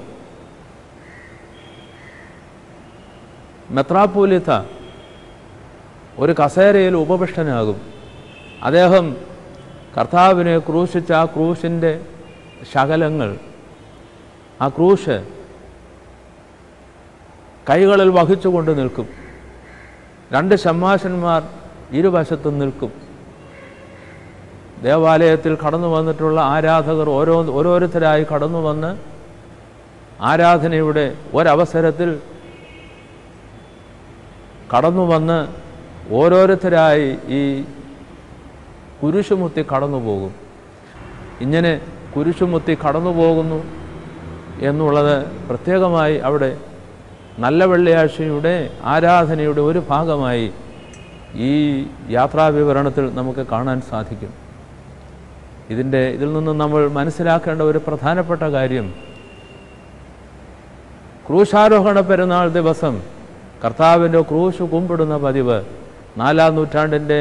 Speaker 2: മെത്രാപ്പോലിത്ത ഒരു കസേരയിൽ ഉപവിഷ്ടനാകും അദ്ദേഹം കർത്താവിനെ ക്രൂശിച്ച ആ ക്രൂശിൻ്റെ ശകലങ്ങൾ ആ ക്രൂശ് കൈകളിൽ വഹിച്ചുകൊണ്ട് നിൽക്കും രണ്ട് ഷമ്മാശന്മാർ ഇരുവശത്തും നിൽക്കും ദേവാലയത്തിൽ കടന്നു വന്നിട്ടുള്ള ആരാധകർ ഓരോ ഓരോരുത്തരായി കടന്നു വന്ന് ആരാധനയുടെ ഒരവസരത്തിൽ കടന്നു വന്ന് ഓരോരുത്തരായി ഈ കുരിശുമുത്തി കടന്നു പോകും ഇങ്ങനെ കുരിശുമുത്തി കടന്നു പോകുന്നു എന്നുള്ളത് പ്രത്യേകമായി അവിടെ നല്ല വെള്ളിയാഴ്ചയുടെ ആരാധനയുടെ ഒരു ഭാഗമായി ഈ യാത്രാവിവരണത്തിൽ നമുക്ക് കാണാൻ സാധിക്കും ഇതിൻ്റെ ഇതിൽ നിന്ന് നമ്മൾ മനസ്സിലാക്കേണ്ട ഒരു പ്രധാനപ്പെട്ട കാര്യം ക്രൂശാരോഹണ പെരുന്നാൾ ദിവസം കർത്താവിൻ്റെ ക്രൂശ് കുമ്പിടുന്ന പതിവ് നാലാം നൂറ്റാണ്ടിൻ്റെ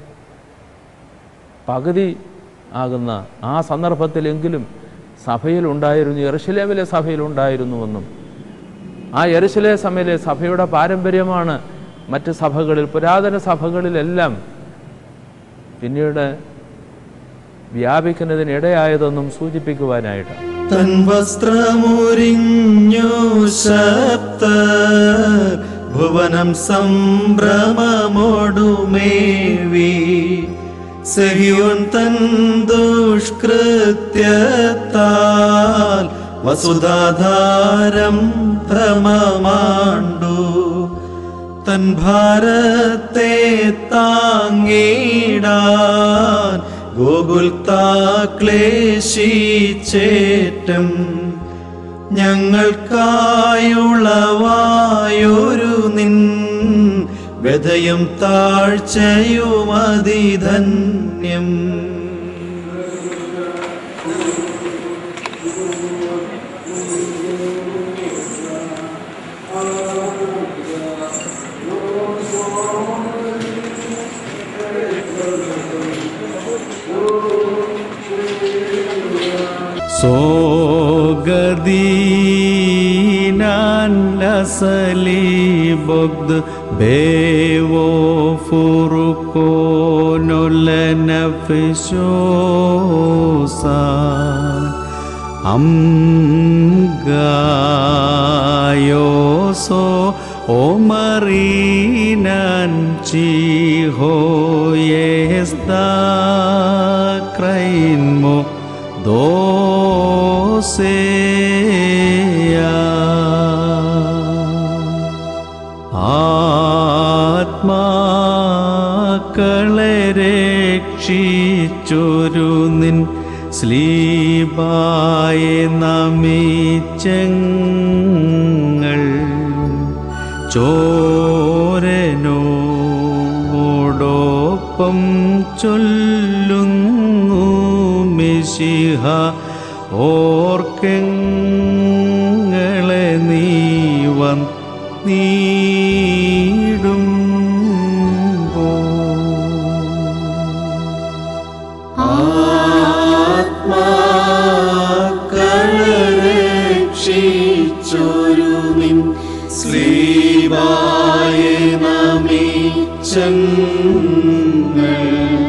Speaker 2: പകുതി ആകുന്ന ആ സന്ദർഭത്തിലെങ്കിലും സഭയിലുണ്ടായിരുന്നു യെറുശലേമിലെ സഭയിലുണ്ടായിരുന്നുവെന്നും ആ യെറുശലേ സഭയിലെ സഭയുടെ പാരമ്പര്യമാണ് മറ്റ് സഭകളിൽ പുരാതന സഭകളിലെല്ലാം പിന്നീട് വ്യാപിക്കുന്നതിനിടയായതെന്നും സൂചിപ്പിക്കുവാനായിട്ട്
Speaker 1: തൻ വസ്ത്രമുരിഞ്ഞു ശബ്ദ ഭുവനം സംഭ്രമമോടുമേവി സഹിയോൻ തൻ ദുഷ്കൃത്യത്താൽ വസുധാധാരം ഭ്രമമാണ്ടു തൻ ഭാരത്തെ താങ്ങിടാൻ ഗോകുൽത്താക്ലേശിച്ചേറ്റം ഞങ്ങൾക്കായുളവായൊരു നിൻ വ്യതയും താഴ്ചയുമതിധന്യം
Speaker 6: صوغدينان لسلي بغد بيو فرقون لنفشوسان أمغايوسو Omarinan ciho yesta krain mo dosea ആത്മാക്കളെ രക്ഷിച്ചൊരു നിൻ സ്ലീബായെ നമിച്ചങ്ങൾ ചോരനോടൊപ്പം ചൊല്ലുന്നു മിശിഹ ഓർക്കങ്ങളെ നീ വന്നീടും
Speaker 1: രക്ഷിച്ചൊരു നിൻ ശ്രീവായ നമിച്ചങ്ങൾ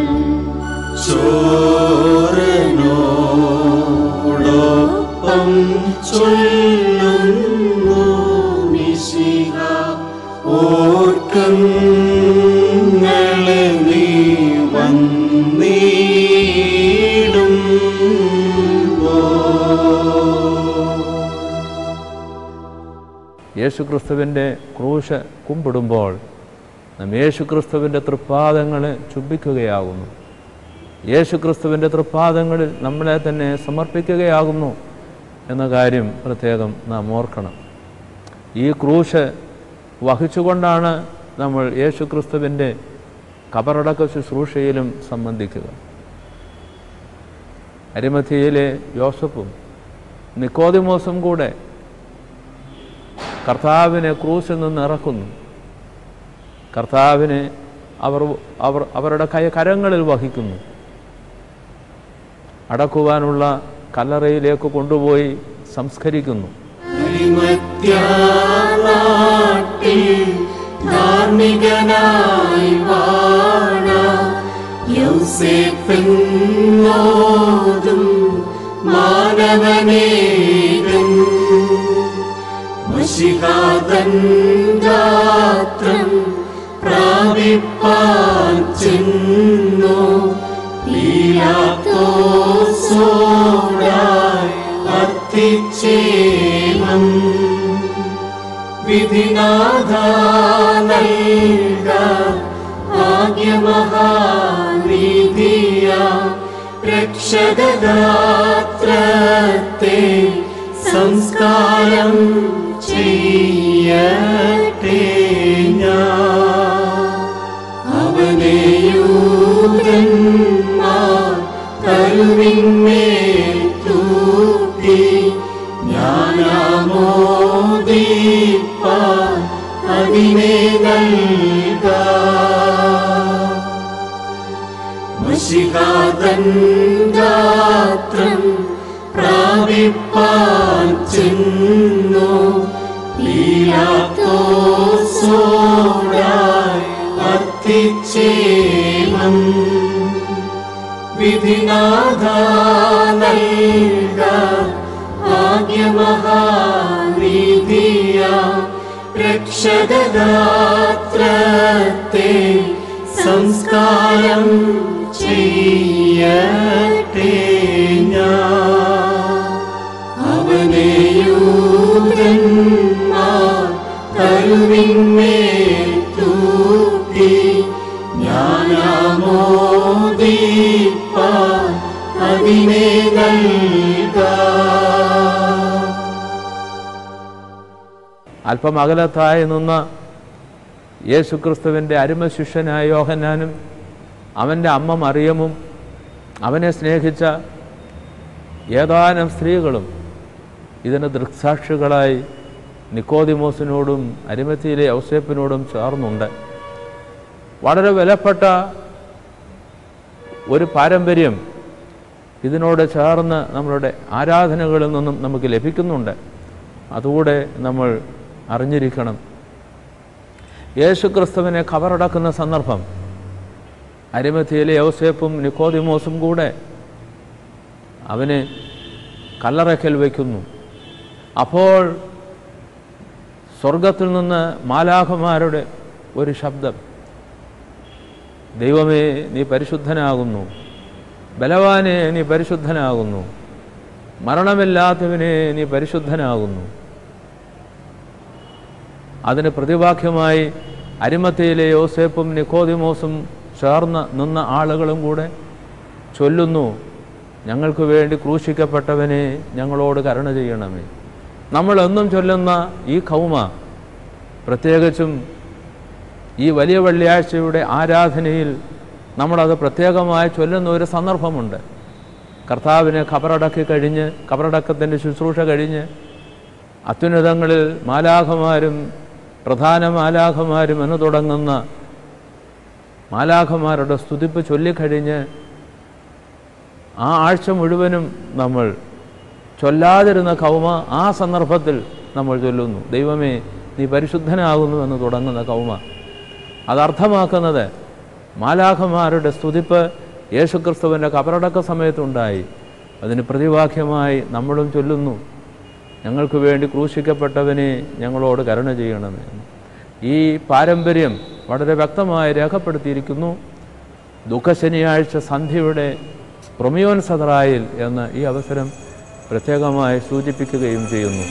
Speaker 1: ചോരനോടൊപ്പം ചൊല്ലുന്നു മിശിഹ ഓർക്കങ്ങളെ നീ വന്നീടും
Speaker 2: യേശുക്രിസ്തുവിൻ്റെ ക്രൂശ് കുമ്പിടുമ്പോൾ നാം യേശുക്രിസ്തുവിൻ്റെ തൃപ്പാദങ്ങളെ ചുംബിക്കുകയാകുന്നു യേശുക്രിസ്തുവിൻ്റെ തൃപ്പാദങ്ങളിൽ നമ്മളെ തന്നെ സമർപ്പിക്കുകയാകുന്നു എന്ന കാര്യം പ്രത്യേകം നാം ഓർക്കണം ഈ ക്രൂശ് വഹിച്ചുകൊണ്ടാണ് നമ്മൾ യേശുക്രിസ്തുവിൻ്റെ കബറടക്ക ശുശ്രൂഷയിലും സംബന്ധിക്കുക അരിമത്തിയിലെ യോസഫും നിക്കോദിമോസും കൂടെ കർത്താവിനെ ക്രൂശിൽ നിന്ന് ഇറക്കുന്നു കർത്താവിനെ അവർ അവർ അവരുടെ കൈ കരങ്ങളിൽ വഹിക്കുന്നു അടക്കുവാനുള്ള കല്ലറയിലേക്ക് കൊണ്ടുപോയി സംസ്കരിക്കുന്നു
Speaker 5: നാട്ടിൽ ധാർമ്മികനായി വാണ യൗസേപ്പെന്നോതും മാനവനേകൻ മഷിഹാതൻ ഗാത്രം പ്രാപിപ്പാൻ ചെന്നു പീലാത്തോസോടായി അത്തിച്ചേമം വിധിനാഥ നൽക ഭാഗ്യമഹാനിധിയ രക്ഷകഗാത്രത്തെ സംസ്കാരം ചെയ്യട്ടെ ഞാൻ അവനെയൂതന്മാർ കരുവിന്മേൽ തൂക്കി ജ്ഞാനമോദിപ്പാൻ അതിനെ നൽക മഷികാതൻ ഗാത്രം പ്രാപിപ്പാൻ ചെന്നു ലീലാത്തോസോടായി അത്തിച്ചേമം വിധിനാഥ നൽക ഭാഗ്യമഹാനിധിയ രക്ഷകഗാത്രത്തെ സംസ്കാരം ചെയ്യട്ടെ ഞാൻ അവനെ ദൂതന്മാർ കരുവിന്മേൽ തൂക്കി ജ്ഞാനമോദിപ്പാൻ അതിനെ നൽകാം
Speaker 2: അല്പം അകലത്തായി നിന്ന യേശുക്രിസ്തുവിൻ്റെ അരുമ ശിഷ്യനായ യോഹന്നാനും അവൻ്റെ അമ്മ മറിയമും അവനെ സ്നേഹിച്ച ഏതാനും സ്ത്രീകളും ഇതിന് ദൃക്സാക്ഷികളായി നിക്കോദിമോസിനോടും അരിമത്തിയിലെ ഔസേപ്പിനോടും ചേർന്നുണ്ട് വളരെ വിലപ്പെട്ട ഒരു പാരമ്പര്യം ഇതിനോട് ചേർന്ന് നമ്മളുടെ ആരാധനകളിൽ നിന്നും നമുക്ക് ലഭിക്കുന്നുണ്ട് അതുകൂടെ നമ്മൾ അറിഞ്ഞിരിക്കണം യേശുക്രിസ്തുവിനെ കവറടക്കുന്ന സന്ദർഭം അരിമത്തിയിലെ ഔസേപ്പും നിക്കോദിമോസും കൂടെ അവനെ കല്ലറയ്ക്കൽ വയ്ക്കുന്നു അപ്പോൾ സ്വർഗത്തിൽ നിന്ന് മാലാഖമാരുടെ ഒരു ശബ്ദം ദൈവമേ നീ പരിശുദ്ധനാകുന്നു ബലവാനെ നീ പരിശുദ്ധനാകുന്നു മരണമില്ലാത്തവനെ നീ പരിശുദ്ധനാകുന്നു അതിന് പ്രതിവാക്യമായി അരിമത്തയിലെ യോസേപ്പും നിക്കോദിമോസും ചേർന്ന് നിന്ന ആളുകളും കൂടെ ചൊല്ലുന്നു ഞങ്ങൾക്ക് വേണ്ടി ക്രൂശിക്കപ്പെട്ടവനെ ഞങ്ങളോട് കരുണ ചെയ്യണമേ നമ്മൾ എന്നും ചൊല്ലുന്ന ഈ കൗമ പ്രത്യേകിച്ചും ഈ വലിയ വെള്ളിയാഴ്ചയുടെ ആരാധനയിൽ നമ്മളത് പ്രത്യേകമായി ചൊല്ലുന്ന ഒരു സന്ദർഭമുണ്ട് കർത്താവിനെ ഖബറടക്കി കഴിഞ്ഞ് ഖബറടക്കത്തിൻ്റെ ശുശ്രൂഷ കഴിഞ്ഞ് അത്യുന്നതങ്ങളിൽ മാലാഖമാരും പ്രധാന മാലാഖമാരും എന്ന് തുടങ്ങുന്ന മാലാഖമാരുടെ സ്തുതിപ്പ് ചൊല്ലിക്കഴിഞ്ഞ് ആ ആഴ്ച മുഴുവനും നമ്മൾ ചൊല്ലാതിരുന്ന കൗമ ആ സന്ദർഭത്തിൽ നമ്മൾ ചൊല്ലുന്നു ദൈവമേ നീ പരിശുദ്ധനാകുന്നു എന്ന് തുടങ്ങുന്ന കൗമ അതർത്ഥമാക്കുന്നത് മാലാഖമാരുടെ സ്തുതിപ്പ് യേശുക്രിസ്തുവിൻ്റെ കബറടക്ക സമയത്തുണ്ടായി അതിന് പ്രതിവാക്യമായി നമ്മളും ചൊല്ലുന്നു ഞങ്ങൾക്ക് വേണ്ടി ക്രൂശിക്കപ്പെട്ടവനെ ഞങ്ങളോട് കരുണ ചെയ്യണമേ ഈ പാരമ്പര്യം വളരെ വ്യക്തമായി രേഖപ്പെടുത്തിയിരിക്കുന്നു ദുഃഖശനിയാഴ്ച സന്ധ്യയുടെ പ്രൊമിയോൻ സദറായിൽ എന്ന് ഈ അവസരം പ്രത്യേകമായി സൂചിപ്പിക്കുകയും ചെയ്യുന്നു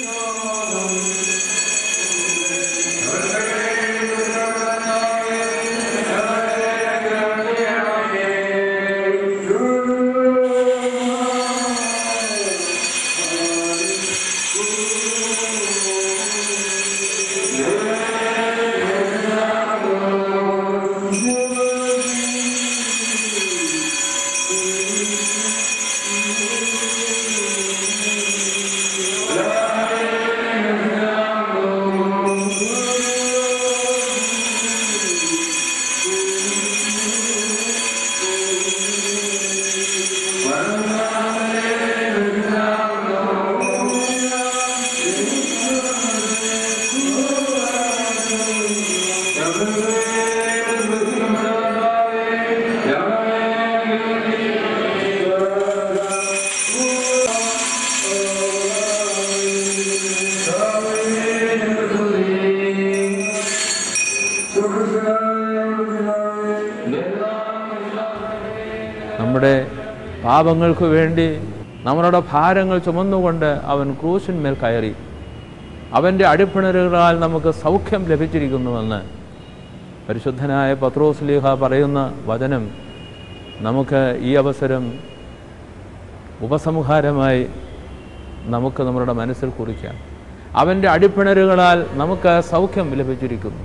Speaker 2: നമ്മുടെ പാപങ്ങൾക്ക് വേണ്ടി നമ്മളുടെ ഭാരങ്ങൾ ചുമന്നുകൊണ്ട് അവൻ ക്രൂശിന്മേൽ കയറി അവൻ്റെ അടിപ്പിണരുകളാൽ നമുക്ക് സൗഖ്യം ലഭിച്ചിരിക്കുന്നുവെന്ന് പരിശുദ്ധനായ പത്രോസ്ലീഹ പറയുന്ന വചനം നമുക്ക് ഈ അവസരം ഉപസംഹാരമായി നമുക്ക് നമ്മുടെ മനസ്സിൽ കുറിക്കാം അവൻ്റെ അടിപ്പിണരുകളാൽ നമുക്ക് സൗഖ്യം ലഭിച്ചിരിക്കുന്നു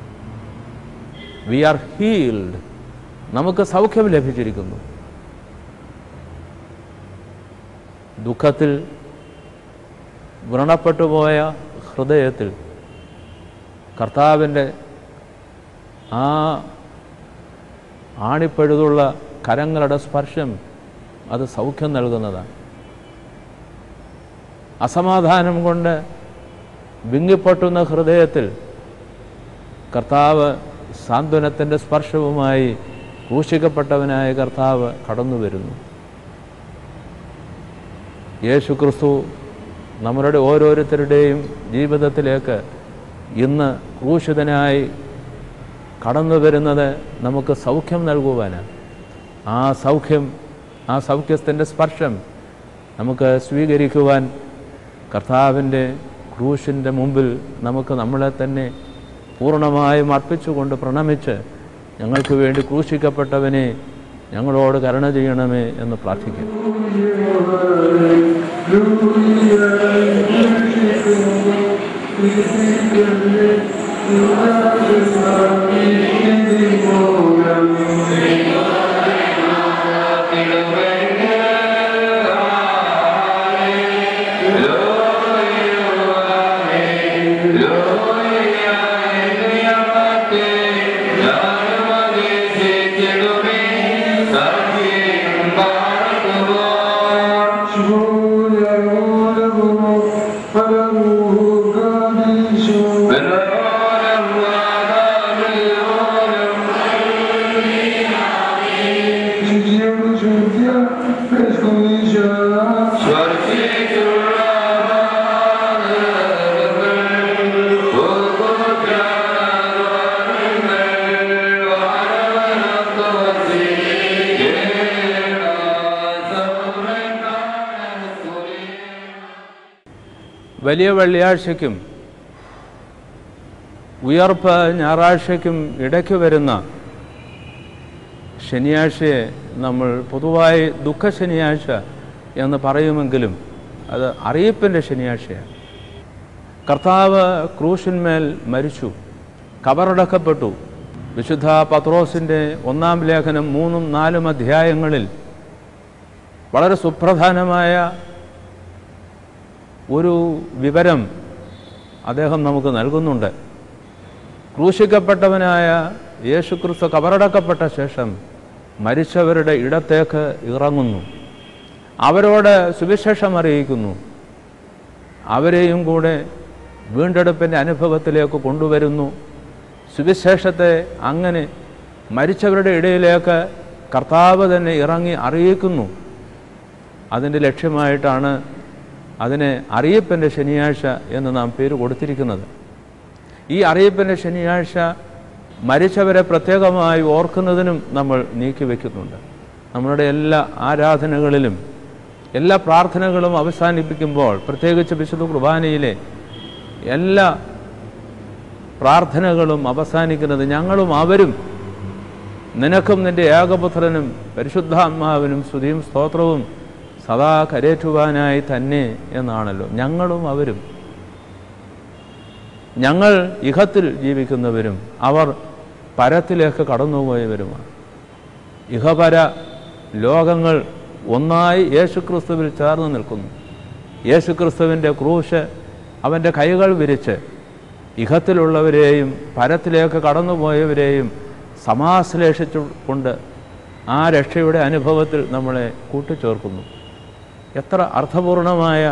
Speaker 2: വി ആർ ഹീൽഡ് നമുക്ക് സൗഖ്യം ലഭിച്ചിരിക്കുന്നു ദുഃഖത്തിൽ വ്രണപ്പെട്ടുപോയ ഹൃദയത്തിൽ കർത്താവിൻ്റെ ആ ആണിപ്പഴുതുള്ള കരങ്ങളുടെ സ്പർശം അത് സൗഖ്യം നൽകുന്നതാണ് അസമാധാനം കൊണ്ട് വിങ്ങിപ്പൊട്ടുന്ന ഹൃദയത്തിൽ കർത്താവ് സാന്ത്വനത്തിൻ്റെ സ്പർശവുമായി ക്രൂശിക്കപ്പെട്ടവനായ കർത്താവ് കടന്നു വരുന്നു യേശു ക്രിസ്തു നമ്മളുടെ ഓരോരുത്തരുടെയും ജീവിതത്തിലേക്ക് ഇന്ന് ക്രൂശിതനായി കടന്നു വരുന്നത് നമുക്ക് സൗഖ്യം നൽകുവാനാണ് ആ സൗഖ്യം ആ സൗഖ്യത്തിൻ്റെ സ്പർശം നമുക്ക് സ്വീകരിക്കുവാൻ കർത്താവിൻ്റെ ക്രൂശിൻ്റെ മുമ്പിൽ നമുക്ക് നമ്മളെ തന്നെ പൂർണ്ണമായും അർപ്പിച്ചുകൊണ്ട് പ്രണമിച്ച് ഞങ്ങൾക്ക് വേണ്ടി ക്രൂശിക്കപ്പെട്ടവനെ ഞങ്ങളോട് കരുണ ചെയ്യണമേ എന്ന് പ്രാർത്ഥിക്കും വലിയ വെള്ളിയാഴ്ചയ്ക്കും ഉയർപ്പ് ഞായറാഴ്ചയ്ക്കും ഇടയ്ക്ക് വരുന്ന ശനിയാഴ്ചയെ നമ്മൾ പൊതുവായി ദുഃഖ ശനിയാഴ്ച എന്ന് പറയുമെങ്കിലും അത് അറിയിപ്പിൻ്റെ ശനിയാഴ്ചയാണ് കർത്താവ് ക്രൂശിന്മേൽ മരിച്ചു കബറടക്കപ്പെട്ടു വിശുദ്ധ പത്രോസിൻ്റെ ഒന്നാം ലേഖനം മൂന്നും നാലും അധ്യായങ്ങളിൽ വളരെ സുപ്രധാനമായ ഒരു വിവരം അദ്ദേഹം നമുക്ക് നൽകുന്നുണ്ട് ക്രൂശിക്കപ്പെട്ടവനായ യേശുക്രിസ്തു കബറടക്കപ്പെട്ട ശേഷം മരിച്ചവരുടെ ഇടത്തേക്ക് ഇറങ്ങുന്നു അവരോട് സുവിശേഷം അറിയിക്കുന്നു അവരെയും കൂടെ വീണ്ടെടുപ്പിൻ്റെ അനുഭവത്തിലേക്ക് കൊണ്ടുവരുന്നു സുവിശേഷത്തെ അങ്ങനെ മരിച്ചവരുടെ ഇടയിലേക്ക് കർത്താവ് തന്നെ ഇറങ്ങി അറിയിക്കുന്നു അതിൻ്റെ ലക്ഷ്യമായിട്ടാണ് അതിനെ അറിയിപ്പൻ്റെ ശനിയാഴ്ച എന്ന് നാം പേര് കൊടുത്തിരിക്കുന്നത് ഈ അറിയിപ്പൻ്റെ ശനിയാഴ്ച മരിച്ചവരെ പ്രത്യേകമായി ഓർക്കുന്നതിനും നമ്മൾ നീക്കിവെക്കുന്നുണ്ട് നമ്മളുടെ എല്ലാ ആരാധനകളിലും എല്ലാ പ്രാർത്ഥനകളും അവസാനിപ്പിക്കുമ്പോൾ പ്രത്യേകിച്ച് വിശുദ്ധ കുർബാനയിലെ എല്ലാ പ്രാർത്ഥനകളും അവസാനിക്കുന്നത് ഞങ്ങളും അവരും നിനക്കും നിന്റെ ഏകപുത്രനും പരിശുദ്ധാത്മാവിനും സ്തുതിയും സ്തോത്രവും സദാ കരേറ്റുവാനായി തന്നെ എന്നാണല്ലോ ഞങ്ങളും അവരും ഞങ്ങൾ ഇഹത്തിൽ ജീവിക്കുന്നവരും അവർ പരത്തിലേക്ക് കടന്നുപോയവരുമാണ് ഇഹപര ലോകങ്ങൾ ഒന്നായി യേശുക്രിസ്തുവിൽ ചേർന്ന് നിൽക്കുന്നു യേശുക്രിസ്തുവിൻ്റെ ക്രൂശ് അവൻ്റെ കൈകൾ വിരിച്ച് ഇഹത്തിലുള്ളവരെയും പരത്തിലേക്ക് കടന്നുപോയവരെയും സമാശ്ലേഷിച്ചുകൊണ്ട് ആ രക്ഷയുടെ അനുഭവത്തിൽ നമ്മളെ കൂട്ടിച്ചേർക്കുന്നു എത്ര അർത്ഥപൂർണമായ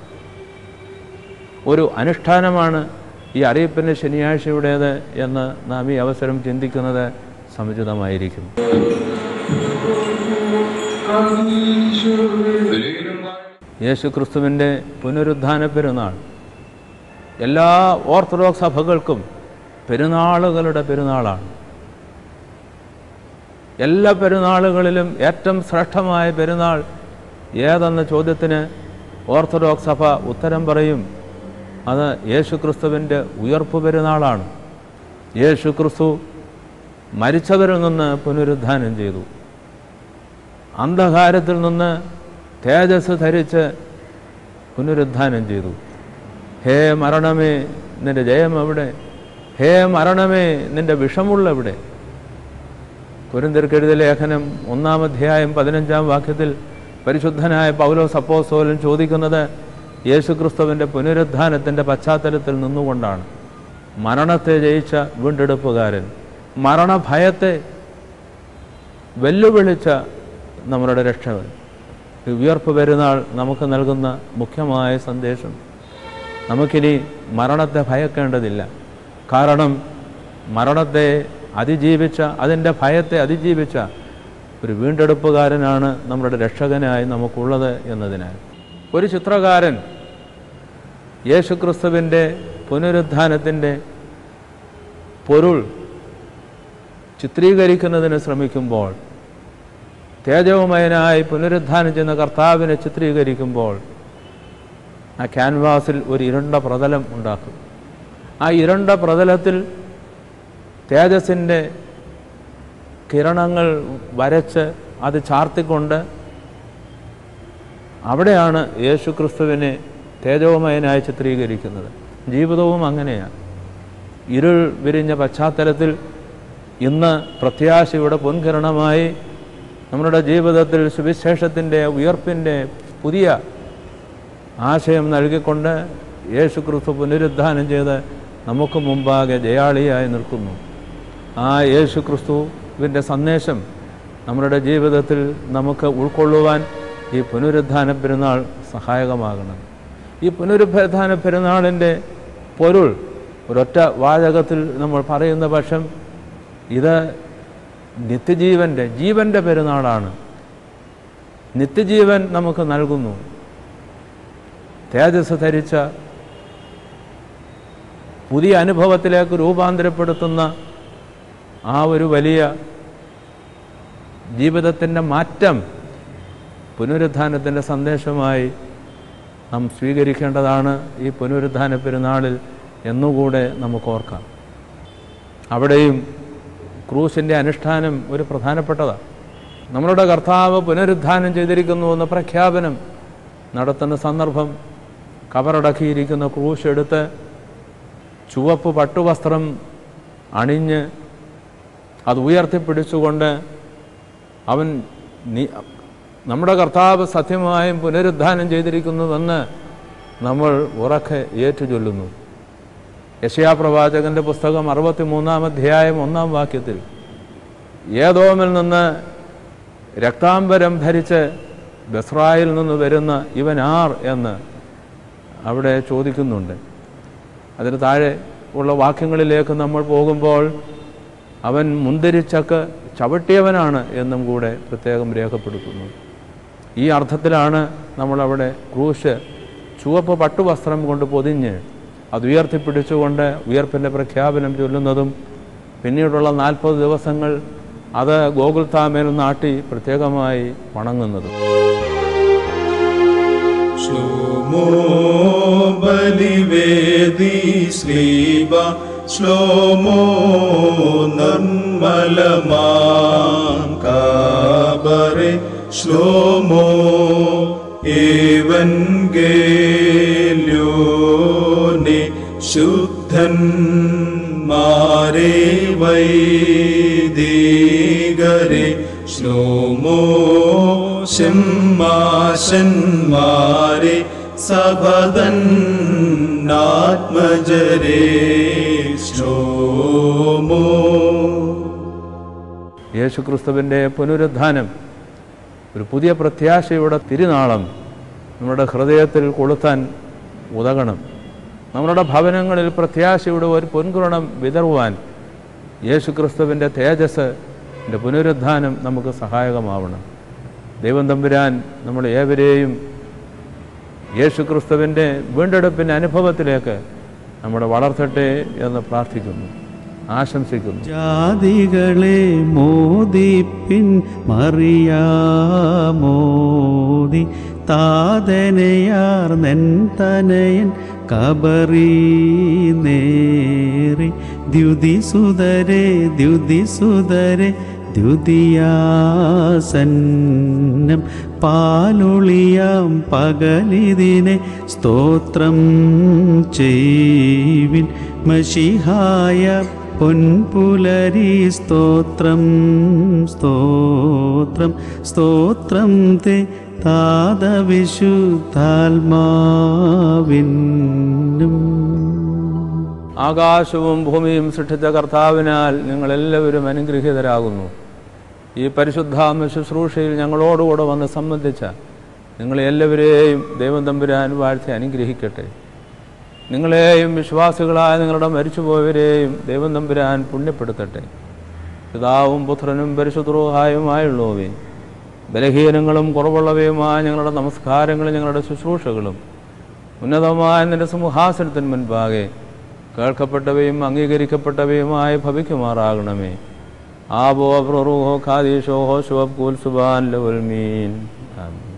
Speaker 2: ഒരു അനുഷ്ഠാനമാണ് ഈ അറിയിപ്പിൻ്റെ ശനിയാഴ്ചയുടേത് എന്ന് നാം ഈ അവസരം ചിന്തിക്കുന്നത് സമുചിതമായിരിക്കും യേശു ക്രിസ്തുവിൻ്റെ പുനരുദ്ധാന പെരുന്നാൾ എല്ലാ ഓർത്തഡോക്സ് സഭകൾക്കും പെരുന്നാളുകളുടെ പെരുന്നാളാണ് എല്ലാ പെരുന്നാളുകളിലും ഏറ്റവും ശ്രേഷ്ഠമായ പെരുന്നാൾ ഏതെന്ന ചോദ്യത്തിന് ഓർത്തഡോക്സ് സഭ ഉത്തരം പറയും അത് യേശു ക്രിസ്തുവിൻ്റെ ഉയർപ്പ് പെരുന്നാളാണ് യേശു ക്രിസ്തു മരിച്ചവരിൽ നിന്ന് പുനരുദ്ധാനം ചെയ്തു അന്ധകാരത്തിൽ നിന്ന് തേജസ് ധരിച്ച് പുനരുദ്ധാനം ചെയ്തു ഹേ മരണമേ നിന്റെ ജയം എവിടെ ഹേ മരണമേ നിന്റെ വിഷമുള്ള എവിടെ കുരുന്തിർക്കെഴുതിയ ലേഖനം ഒന്നാം അധ്യായം പതിനഞ്ചാം വാക്യത്തിൽ പരിശുദ്ധനായ പൗലോസ് അപ്പോസ്തോലൻ ചോദിക്കുന്നത് യേശുക്രിസ്തുവിൻ്റെ പുനരുദ്ധാനത്തിൻ്റെ പശ്ചാത്തലത്തിൽ നിന്നുകൊണ്ടാണ് മരണത്തെ ജയിച്ച വീണ്ടെടുപ്പുകാരൻ മരണഭയത്തെ വെല്ലുവിളിച്ച നമ്മളുടെ രക്ഷകൻ ഈ ഉയർപ്പ് പെരുന്നാൾ നമുക്ക് നൽകുന്ന മുഖ്യമായ സന്ദേശം നമുക്കിനി മരണത്തെ ഭയക്കേണ്ടതില്ല കാരണം മരണത്തെ അതിജീവിച്ച അതിൻ്റെ ഭയത്തെ അതിജീവിച്ച ഒരു വീണ്ടെടുപ്പുകാരനാണ് നമ്മുടെ രക്ഷകനായി നമുക്കുള്ളത് എന്നതിനാൽ ഒരു ചിത്രകാരൻ യേശുക്രിസ്തുവിൻ്റെ പുനരുദ്ധാനത്തിൻ്റെ പൊരുൾ ചിത്രീകരിക്കുന്നതിന് ശ്രമിക്കുമ്പോൾ തേജോമയനായി പുനരുദ്ധാനം ചെയ്യുന്ന കർത്താവിനെ ചിത്രീകരിക്കുമ്പോൾ ആ ക്യാൻവാസിൽ ഒരു ഇരുണ്ട പ്രതലം ഉണ്ടാക്കും ആ ഇരുണ്ട പ്രതലത്തിൽ തേജസ്സിൻ്റെ കിരണങ്ങൾ വരച്ച് അത് ചാർത്തിക്കൊണ്ട് അവിടെയാണ് യേശു ക്രിസ്തുവിനെ തേജോമയനായി ചിത്രീകരിക്കുന്നത് ജീവിതവും അങ്ങനെയാണ് ഇരുൾ വിരിഞ്ഞ പശ്ചാത്തലത്തിൽ ഇന്ന് പ്രത്യാശയുടെ പൊൻകിരണമായി നമ്മുടെ ജീവിതത്തിൽ സുവിശേഷത്തിൻ്റെ ഉയർപ്പിൻ്റെ പുതിയ ആശയം നൽകിക്കൊണ്ട് യേശു ക്രിസ്തു പുനരുദ്ധാനം ചെയ്ത് നമുക്ക് മുമ്പാകെ ജയാളിയായി നിൽക്കുന്നു ആ യേശു ക്രിസ്തുവിൻ്റെ സന്ദേശം നമ്മുടെ ജീവിതത്തിൽ നമുക്ക് ഉൾക്കൊള്ളുവാൻ ഈ പുനരുദ്ധാന പെരുന്നാൾ സഹായകമാകണം ഈ പുനരുദ്ധാന പെരുന്നാളിൻ്റെ പൊരുൾ ഒരൊറ്റ വാചകത്തിൽ നമ്മൾ പറയുന്ന പക്ഷം ഇത് നിത്യജീവൻ്റെ ജീവൻ്റെ പെരുന്നാളാണ് നിത്യജീവൻ നമുക്ക് നൽകുന്നു തേജസ് ധരിച്ച പുതിയ അനുഭവത്തിലേക്ക് രൂപാന്തരപ്പെടുത്തുന്ന ആ ഒരു വലിയ ജീവിതത്തിൻ്റെ മാറ്റം പുനരുദ്ധാനത്തിൻ്റെ സന്ദേശമായി നാം സ്വീകരിക്കേണ്ടതാണ് ഈ പുനരുദ്ധാന പെരുന്നാളിൽ എന്നുകൂടെ നമുക്ക് ഓർക്കാം അവിടെയും ക്രൂശിൻ്റെ അനുഷ്ഠാനം ഒരു പ്രധാനപ്പെട്ടതാണ് നമ്മളുടെ കർത്താവ് പുനരുദ്ധാനം ചെയ്തിരിക്കുന്നു എന്ന പ്രഖ്യാപനം നടത്തുന്ന സന്ദർഭം കവറടക്കിയിരിക്കുന്ന ക്രൂശ് എടുത്ത് ചുവപ്പ് പട്ടുവസ്ത്രം അണിഞ്ഞ് അത് ഉയർത്തിപ്പിടിച്ചുകൊണ്ട് അവൻ നീ നമ്മുടെ കർത്താവ് സത്യമായും പുനരുദ്ധാനം ചെയ്തിരിക്കുന്നുവെന്ന് നമ്മൾ ഉറക്കെ ഏറ്റുചൊല്ലുന്നു യശയാപ്രവാചകന്റെ പുസ്തകം അറുപത്തിമൂന്നാം അധ്യായം ഒന്നാം വാക്യത്തിൽ ഏതോമിൽ നിന്ന് രക്താംബരം ധരിച്ച് ബസ്രായിൽ നിന്ന് വരുന്ന ഇവൻ ആർ എന്ന് അവിടെ ചോദിക്കുന്നുണ്ട് അതിന് താഴെ ഉള്ള വാക്യങ്ങളിലേക്ക് നമ്മൾ പോകുമ്പോൾ അവൻ മുന്തിരിച്ചക്ക് ചവിട്ടിയവനാണ് എന്നും കൂടെ പ്രത്യേകം രേഖപ്പെടുത്തുന്നു ഈ അർത്ഥത്തിലാണ് നമ്മളവിടെ ക്രൂശ് ചുവപ്പ് പട്ടുവസ്ത്രം കൊണ്ട് പൊതിഞ്ഞ് അത് ഉയർത്തിപ്പിടിച്ചുകൊണ്ട് ഉയർപ്പിൻ്റെ പ്രഖ്യാപനം ചൊല്ലുന്നതും പിന്നീടുള്ള നാൽപ്പത് ദിവസങ്ങൾ അത് ഗോകുൽത്താമേൽ നാട്ടി പ്രത്യേകമായി വണങ്ങുന്നതും
Speaker 6: ശ്ലോമോ ബലിവേദി ശ്രീബ ശ്ലോമോ നിർമ്മലമാം കാബറെ ശ്ലോമോ ഏവൻ ഗേല്യോനെ ശുദ്ധന്മാരെ വൈദികരെ ശ്ലോമോ ശമ്മാശന്മാരെ സഭതൻ ആത്മജരെ ശ്ലോമോ
Speaker 2: യേശുക്രിസ്തുവിൻ്റെ പുനരുദ്ധാനം ഒരു പുതിയ പ്രത്യാശയുടെ തിരുനാളം നമ്മുടെ ഹൃദയത്തിൽ കൊളുത്താൻ ഉതകണം നമ്മുടെ ഭവനങ്ങളിൽ പ്രത്യാശയുടെ ഒരു പൊൻകുരണം വിതറുവാൻ യേശുക്രിസ്തുവിൻ്റെ തേജസ് ൻ്റെ പുനരുദ്ധാനം നമുക്ക് സഹായകമാവണം ദൈവം തമ്പുരാൻ നമ്മൾ ഏവരെയും യേശുക്രിസ്തുവിൻ്റെ വീണ്ടെടുപ്പിൻ്റെ അനുഭവത്തിലേക്ക് നമ്മളെ വളർത്തട്ടെ എന്ന് പ്രാർത്ഥിക്കുന്നു ആശംസിക്കുന്നു
Speaker 6: ജാതികളെ മോദിപ്പിൻ മറിയാമോദി താതനയാർ നെൻ തനയൻ കബറി നേറി ദ്യുതിസുതരെ ദ്യുതിസുതരെ ദ്യുതിയാസന്നം പാലൊളിയാം പകലിതിനെ സ്തോത്രം ചെയ്വിൻ മഷിഹായ പൊൻപുലരി സ്തോത്രം സ്തോത്രം സ്തോത്രം തേ താതവിശുദ്ധാത്മാവിനും
Speaker 2: ആകാശവും ഭൂമിയും സൃഷ്ടിച്ച കർത്താവിനാൽ നിങ്ങളെല്ലാവരും അനുഗ്രഹീതരാകുന്നു ഈ പരിശുദ്ധാമ ശുശ്രൂഷയിൽ ഞങ്ങളോടുകൂടെ വന്ന് സംബന്ധിച്ച നിങ്ങളെ എല്ലാവരെയും ദൈവം തമ്പുരാൻ വാഴ്ത്തി അനുഗ്രഹിക്കട്ടെ നിങ്ങളെയും വിശ്വാസികളായ നിങ്ങളുടെ മരിച്ചുപോയവരെയും ദൈവം തമ്പുരാൻ പുണ്യപ്പെടുത്തട്ടെ പിതാവും പുത്രനും പരിശുദ്രോഹായുമായുള്ളവേ ബലഹീനങ്ങളും കുറവുള്ളവയുമായ ഞങ്ങളുടെ നമസ്കാരങ്ങളും ഞങ്ങളുടെ ശുശ്രൂഷകളും ഉന്നതമായ നിന്റെ സിംഹാസനത്തിന് മുൻപാകെ കേൾക്കപ്പെട്ടവയും അംഗീകരിക്കപ്പെട്ടവയുമായി ഭവിക്കുമാറാകണമേ ആബോ പ്രൂഹോ ഖാദീഷോ ഹോ ശുഭ കൂൽ സുബാൻ ലവൽ മീൻ ആമീൻ